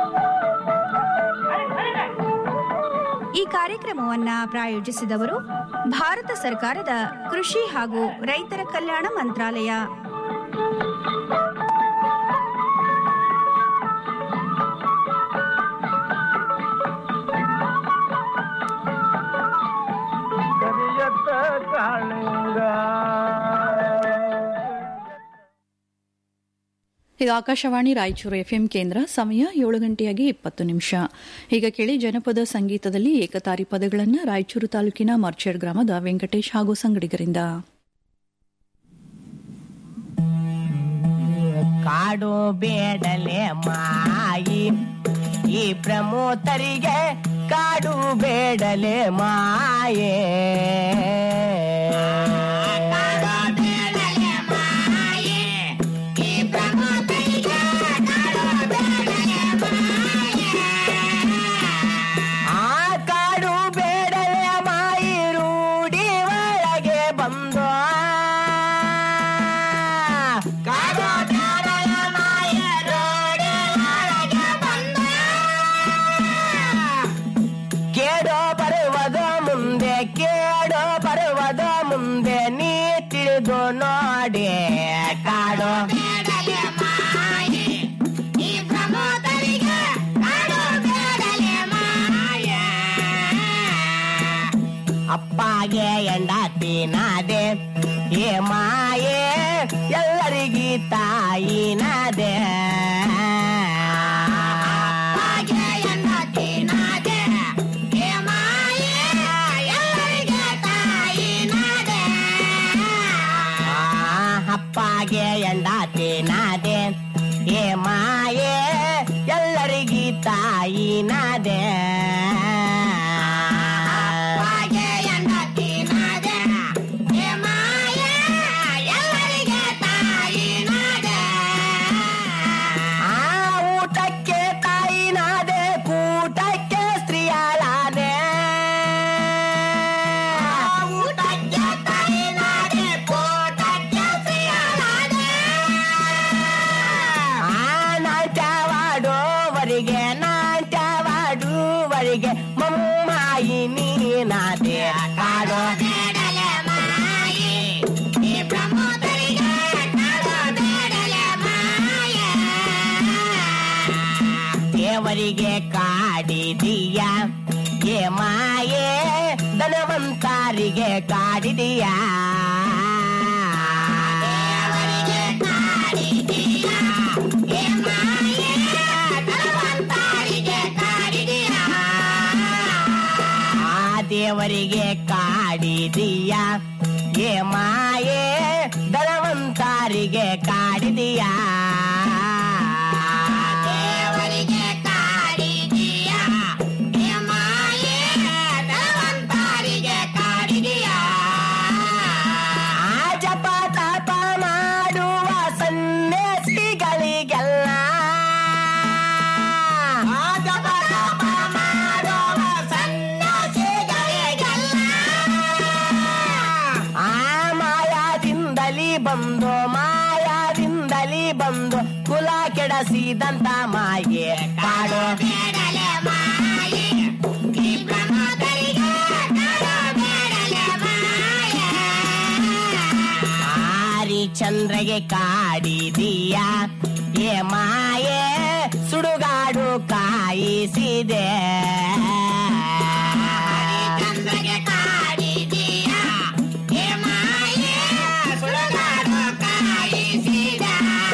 ಈ ಕಾರ್ಯಕ್ರಮವನ್ನ ಪ್ರಾಯೋಜಿಸಿದವರು ಭಾರತ ಸರ್ಕಾರದ ಕೃಷಿ ಹಾಗೂ ರೈತರ ಕಲ್ಯಾಣ ಮಂತ್ರಾಲಯ ಕರಿಯತ್ತ ಕಾಳಿಂಗ ಇದು ಆಕಾಶವಾಣಿ ರಾಯಚೂರು ಎಫ್ಎಂ ಕೇಂದ್ರ ಸಮಯ ಏಳು ಗಂಟೆಯಾಗಿ ಇಪ್ಪತ್ತು ನಿಮಿಷ ಈಗ ಕೇಳಿ ಜನಪದ ಸಂಗೀತದಲ್ಲಿ ಏಕತಾರಿ ಪದಗಳನ್ನು ರಾಯಚೂರು ತಾಲೂಕಿನ ಮರ್ಚೇಡ್ ಗ್ರಾಮದ ವೆಂಕಟೇಶ್ ಹಾಗೂ ಸಂಗಡಿಗರಿಂದ ಕಾಡು ಬೇಡಲೆ ಮಾಯಿ ಈ ಪ್ರಮೋತರಿಗೆ ಕಾಡು ಬೇಡಲೆ ಮಾಯೇ ಆ ಕಾಡು ಬೇಡಲೆ ಮಾಯಿ ರೂಢಿ ಒಳಗೆ ಬಂದು ಕಾಡು ಬೇಡಲೆ ಮಾಯಿ ರೂಢಿ ಒಳಗೆ ಬಂದು ಕೇಡೋ ಬರುವುದು ಮುಂದೆ ಕೇಡೋ ಬರುವುದು ಮುಂದೆ ನೀ ತಿಳಿದು ನೋಡಿ ಕಾಡು ಅಪ್ಪಗೆ ಎಂಡತಿನದೆ ಏ ಮಾಯೆ ಎಲ್ಲರಿಗೀ ತಾಯಿನದೆ ಅಪ್ಪಗೆ ಎಂಡತಿನದೆ ಏ ಮಾಯೆ ಎಲ್ಲರಿಗೀ ತಾಯಿನದೆ ಆ ಊಟಕ್ಕೆ ತಾಯಿನಾದೆ ಕೂಟಕ್ಕೆ ಸ್ತ್ರೀಯಾಳಾದೆ ಊಟಕ್ಕೆ ತಾಯಿನಾದೆ ಕೂಟಕ್ಕೆ ಸ್ತ್ರೀಯಾಳಾದೆ ಆ ನಾಟ್ಯವಾಡುವರಿಗೆ ನಾಟ್ಯವಾಡುವರಿಗೆ ಮಮ್ಮಾಯಿ ನೀನಾದೆ ಕಾಡೋ ದೇವರಿಗೆ ಕಾಡಿದೀಯ ಏ ಮಾಯೆ ಧನವಂತರಿಗೆ ಕಾಡಿದೀಯ ಆ ದೇವರಿಗೆ ಕಾಡಿದೀಯ ಏ ಮಾಯೆ ಧನವಂತರಿಗೆ ಕಾಡಿದೀಯ ದೇವರಿಗೆ ಕಾಡಿದೀಯ ಏ ಮಾಯೆ ಧನವಂತರಿಗೆ ಕಾಡಿದೀಯ ಆ ಜಪ ತಪ ಮಾಡುವ ಸನ್ಯಾಸಿಗಳಿಗೆಲ್ಲ ಆ ಜಪ ತಪ ಮಾಡುವ ಸನ್ಯಾಸಿಗಳಿಗೆಲ್ಲ ಆ ಮಾಯಾದಿಂದಲಿ ಬಂದು ಮಾಯಾದಿಂದಲಿ ಬಂದು ಕುಲ ಕೆಡಸಿದಂತ ಮಾಯೆ ಕಾಡು ಆರಿ ಚಂದ್ರಗೆ ಕಾಡಿದೀಯ ಏ ಮಾಯೆ ಸುಡುಗಾಡು ಕಾಯಿಸಿದೆ ಹರಿಚಂದ್ರಗೆ ಕಾಡಿದೀಯ ಏ ಮಾಯೆ ಸುಡುಗಾಡು ಕಾಯಿಸಿದ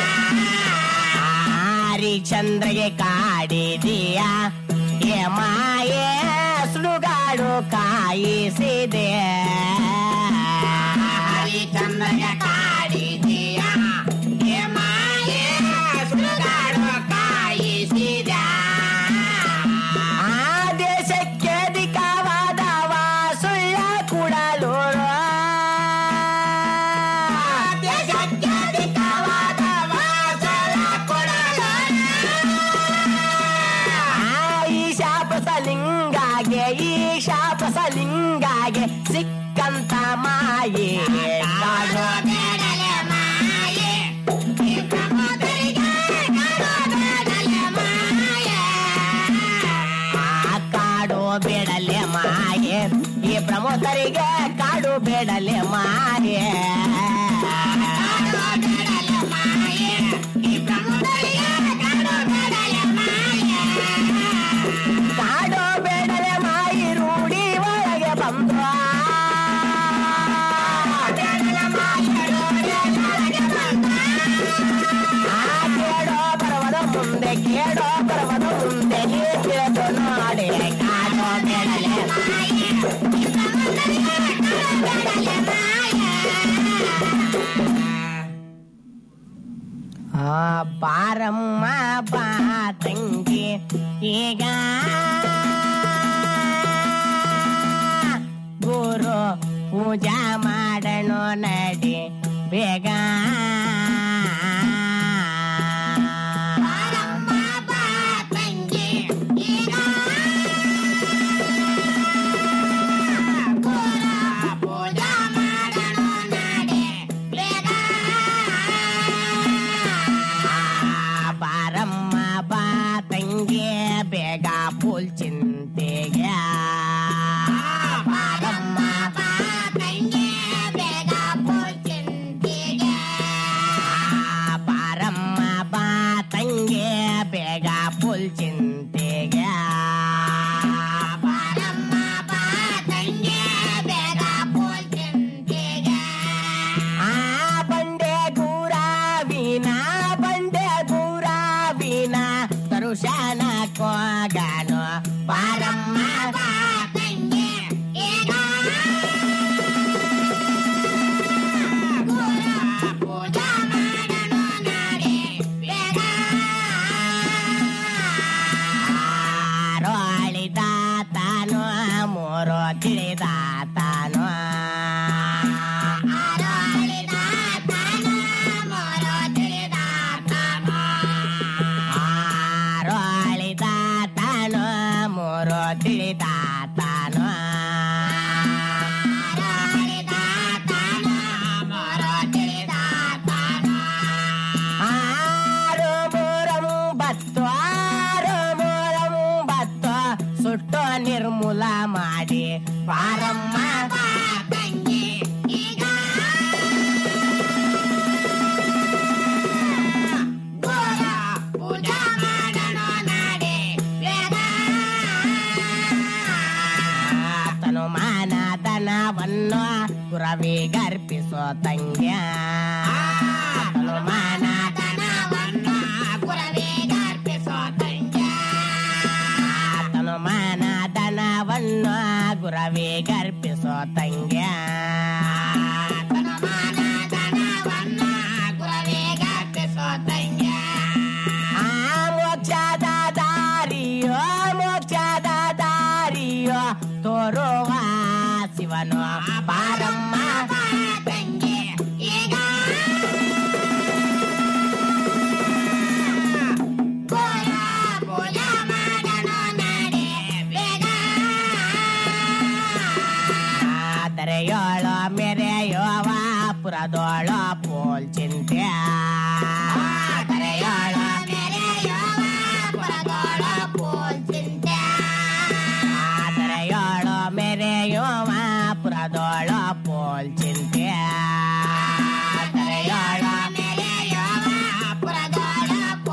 ಹರಿಚಂದ್ರಗೆ ಕಾಡಿದೀಯ ಏ ಮಾಯೆ ಸುಡುಗಾಡು ಕಾಯಿಸಿದೆ ಹರಿಚಂದ್ರಗೆ ಕಾಡಿದೀಯ ಏ ಮಾಯೆ ಸುಡುಗಾಡು ಕಾಯಿಸಿದ ಆ ದೇಶಕ್ಕೆ ಅಧಿಕವಾದವ ಸುಳ್ಳ ಕುಡಲೂರು ದೇಶಕ್ಕೆ ಅಧಿಕವಾದವ ಸುಳ್ಳ ಕುಡಲೂರು ಈ ಶಾಪಸಲಿಂಗಾಗೆ ಈ ಶಾಪಸಲಿಂಗಾಗೆ ಸಿಕ್ಕಂತ ಮಾಯೆ ಕಾಡೋ ಬೇಡಲೆ ಮಾಯೆ ಈ ಪ್ರಮೋದರಿಗೆ ಕಾಡೋ ಬೇಡಲೆ ಮಾಯೆ ಆ ಕಾಡು ಬೇಡಲೆ ಮಾಯೆ ಈ ಪ್ರಮೋದರಿಗೆ ಕಾಡು ಬೇಡಲೆ ಮಾಯೆ ಕಾಡು ಬೇಡಲೆ ಮಾಯೆ ಈ ಪ್ರಮೋದರಿಗೆ ಕಾಡು ಬೇಡಲೆ ಮಾಯೆ ಕಾಡೋ ಬೇಡಲೆ ಮಾಯಿ ರೂಢಿ ಒಳಗೆ ಬಂದು ಕೇಳೋ ಬರವದ ಮುಂದೆ ಕೇಳೋ ಬರವದ ಮುಂದೆ ನೀ ತಿಳಿದು ನೋಡಿ ಕಾಡೋ ಬೇಡಲೆ ಮಾಯಿ ಆ ಬಾರಮ್ಮ ಬಾ ತಂಗಿ ಈಗ ಗುರು ಪೂಜಾ ಮಾಡೋಣ ನಡಿ ಬೇಗ ಬಾರಮ್ಮ ಬಾ ತಂಗಿ ಈಗ ಗುರು ಪೂಜಾ ಮಾಡೋಣ ನಡಿ ಬೇಗ ಬಾರಮ್ಮ ಬಾ ತಂಗಿ ಬೇಗ ಪೂಲ್ ಚಿಂತೆಗೆ ಬಾರಮ್ಮ ಬಾ ತಂಗಿ ಬೇಗ ಪೂಲ್ ಚಿಂತೆಗೆ ಬಾರಮ್ಮ ಬಾ ತಂಗಿ ಬೇಗ ಪೂಲ್ ಚಿಂತೆಗೆ ಬಾರಮ್ಮ ಬಾ ತಂಗಿ ಬೇಗ ಪೂಲ್ ಚಿಂತೆಗೆ ಆ ಬಂಡೆ ಗೂರಾವಿನ ಬಂಡೆ ಗೂರಾವಿನ ತರುಶಾನ ಕೋಗಾನು ಬಾರಮ್ಮ ಬಾ ತಂಗಿ ಈಗ ಗುರ ಪೂಜಾ ಮಾಡೋಣ ನಡಿ ಬೇಗ ಆರೋ ಅಳಿದ ತಾನು ಮೂರು ತಿಳಿದ ತಾನು ಆರೋ ಅಳಿದ ತಾನು ಮೂರು ತಿಳಿದ ತಾನು ಆರೋ ಅಳಿದ ತಾನು ಮೂರು ತಿಳಿದ ತಾನು ಆರೋ ಅಳಿದ ತಾನು ಮೂರು ತಿಳಿದ ತಾನು ಆರು ಮೂರಂಬತ್ತು ಆರು ಮೂರಂಬತ್ತು ಸುಟ್ಟು ನಿರ್ಮೂಲ ಮಾಡಿ ಬಾರಮ್ಮ ಬಾ ತಂಗಿ ಈಗ ಗೋರ ಪೂಜಾ ಮಾಡೋಣ ನಡಿ ಬೇಗ ತನು ಮಾನ ದನವನ್ನು ಗುರವಿಗರ್ಪಿಸೋ ತಂಗ್ಯ ತನು ಮಾನ ದನವನ್ನು ಗುರವಿಗರ್ಪಿಸೋ ತಂಗ್ಯ ತನು ಮಾನ ದನವನ್ನು ಗುರವಿಗರ್ಪಿಸೋ ತಂಗ್ಯ ತನು ಮಾನ ದನವನ್ನು ಗುರವಿಗರ್ಪಿಸೋ ತಂಗ್ಯ ಆ ಮೋಕ್ಷದ ದಾರಿಯೋ ಮೋಕ್ಷದ ದಾರಿಯೋ ತೋರುವ ಶಿವನು ಬಾರಮ್ಮ ತಂಗಿ ಈಗ ಗೋರ ಪೂಜಾ ಮಾಡೋಣ ನಡಿ ಬೇಗ ದರೆಯೋಳ ಮೆರೆಯೋವ ಪುರದೋಳ ಪೋಲ್ ಚಿಂತೆ ದರೆಯೋಳ ಮೆರೆಯೋವ ಪುರದೋಳ ಪೋಲ್ ಚಿಂತೆ ದರೆಯೋಳ ಮೆರೆಯೋವ ಪುರದೋಳ ಪೋಲ್ ಚಿಂತೆ ದರೆಯೋಳ ಮೆರೆಯೋವ ಪುರದೋಳ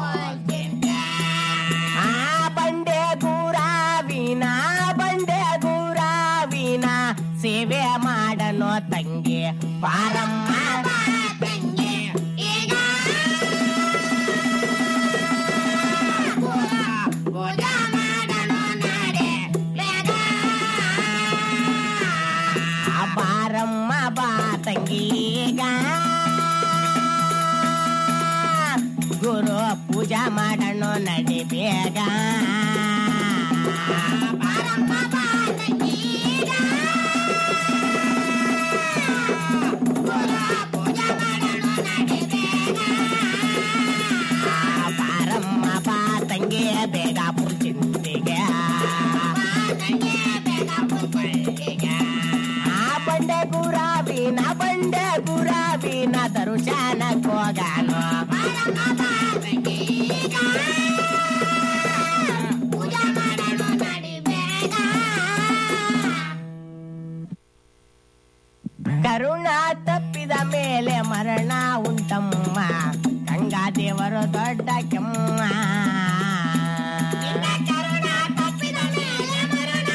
ಸೇವೆ ಮಾಡನೋ ತಂಗಿ ಬಾರಮ್ಮ ಬಾ ತಂಗಿ ಈಗ ಪೂಜಾ ಮಾಡನೋ ನಾಡೆ ಬೇಗ ಆ ಬಾರಮ್ಮ ಬಾ ತಂಗೀಗ ಗುರು ಪೂಜಾ ಮಾಡಣೋ ನಡಿ ಬೇಗ ಬಾರಮ್ಮ ಬಾ ತಂಗೀಗ ಗುರು ಪೂಜಾ ಮಾಡಣೋ ನಡಿ ಬೇಗ ಬಾರಮ್ಮ ಬಾ ತಂಗಿ ಬೇಗ ಪುರ್ಚಿಂದಿಗೆ ಆ ಬಂಡೆ ಗುರಾಬಿನ ಬಂಡೆ ಗುರಾಬಿನ ದರುಶನಕ್ಕೆ ಹೋಗಾನು ಕರುಣ ತಪ್ಪಿದ ಮೇಲೆ ಮರಣ ಉಂಟಮ್ಮ ಗಂಗಾ ದೇವರು ದೊಡ್ಡ ಕೆಮ್ಮ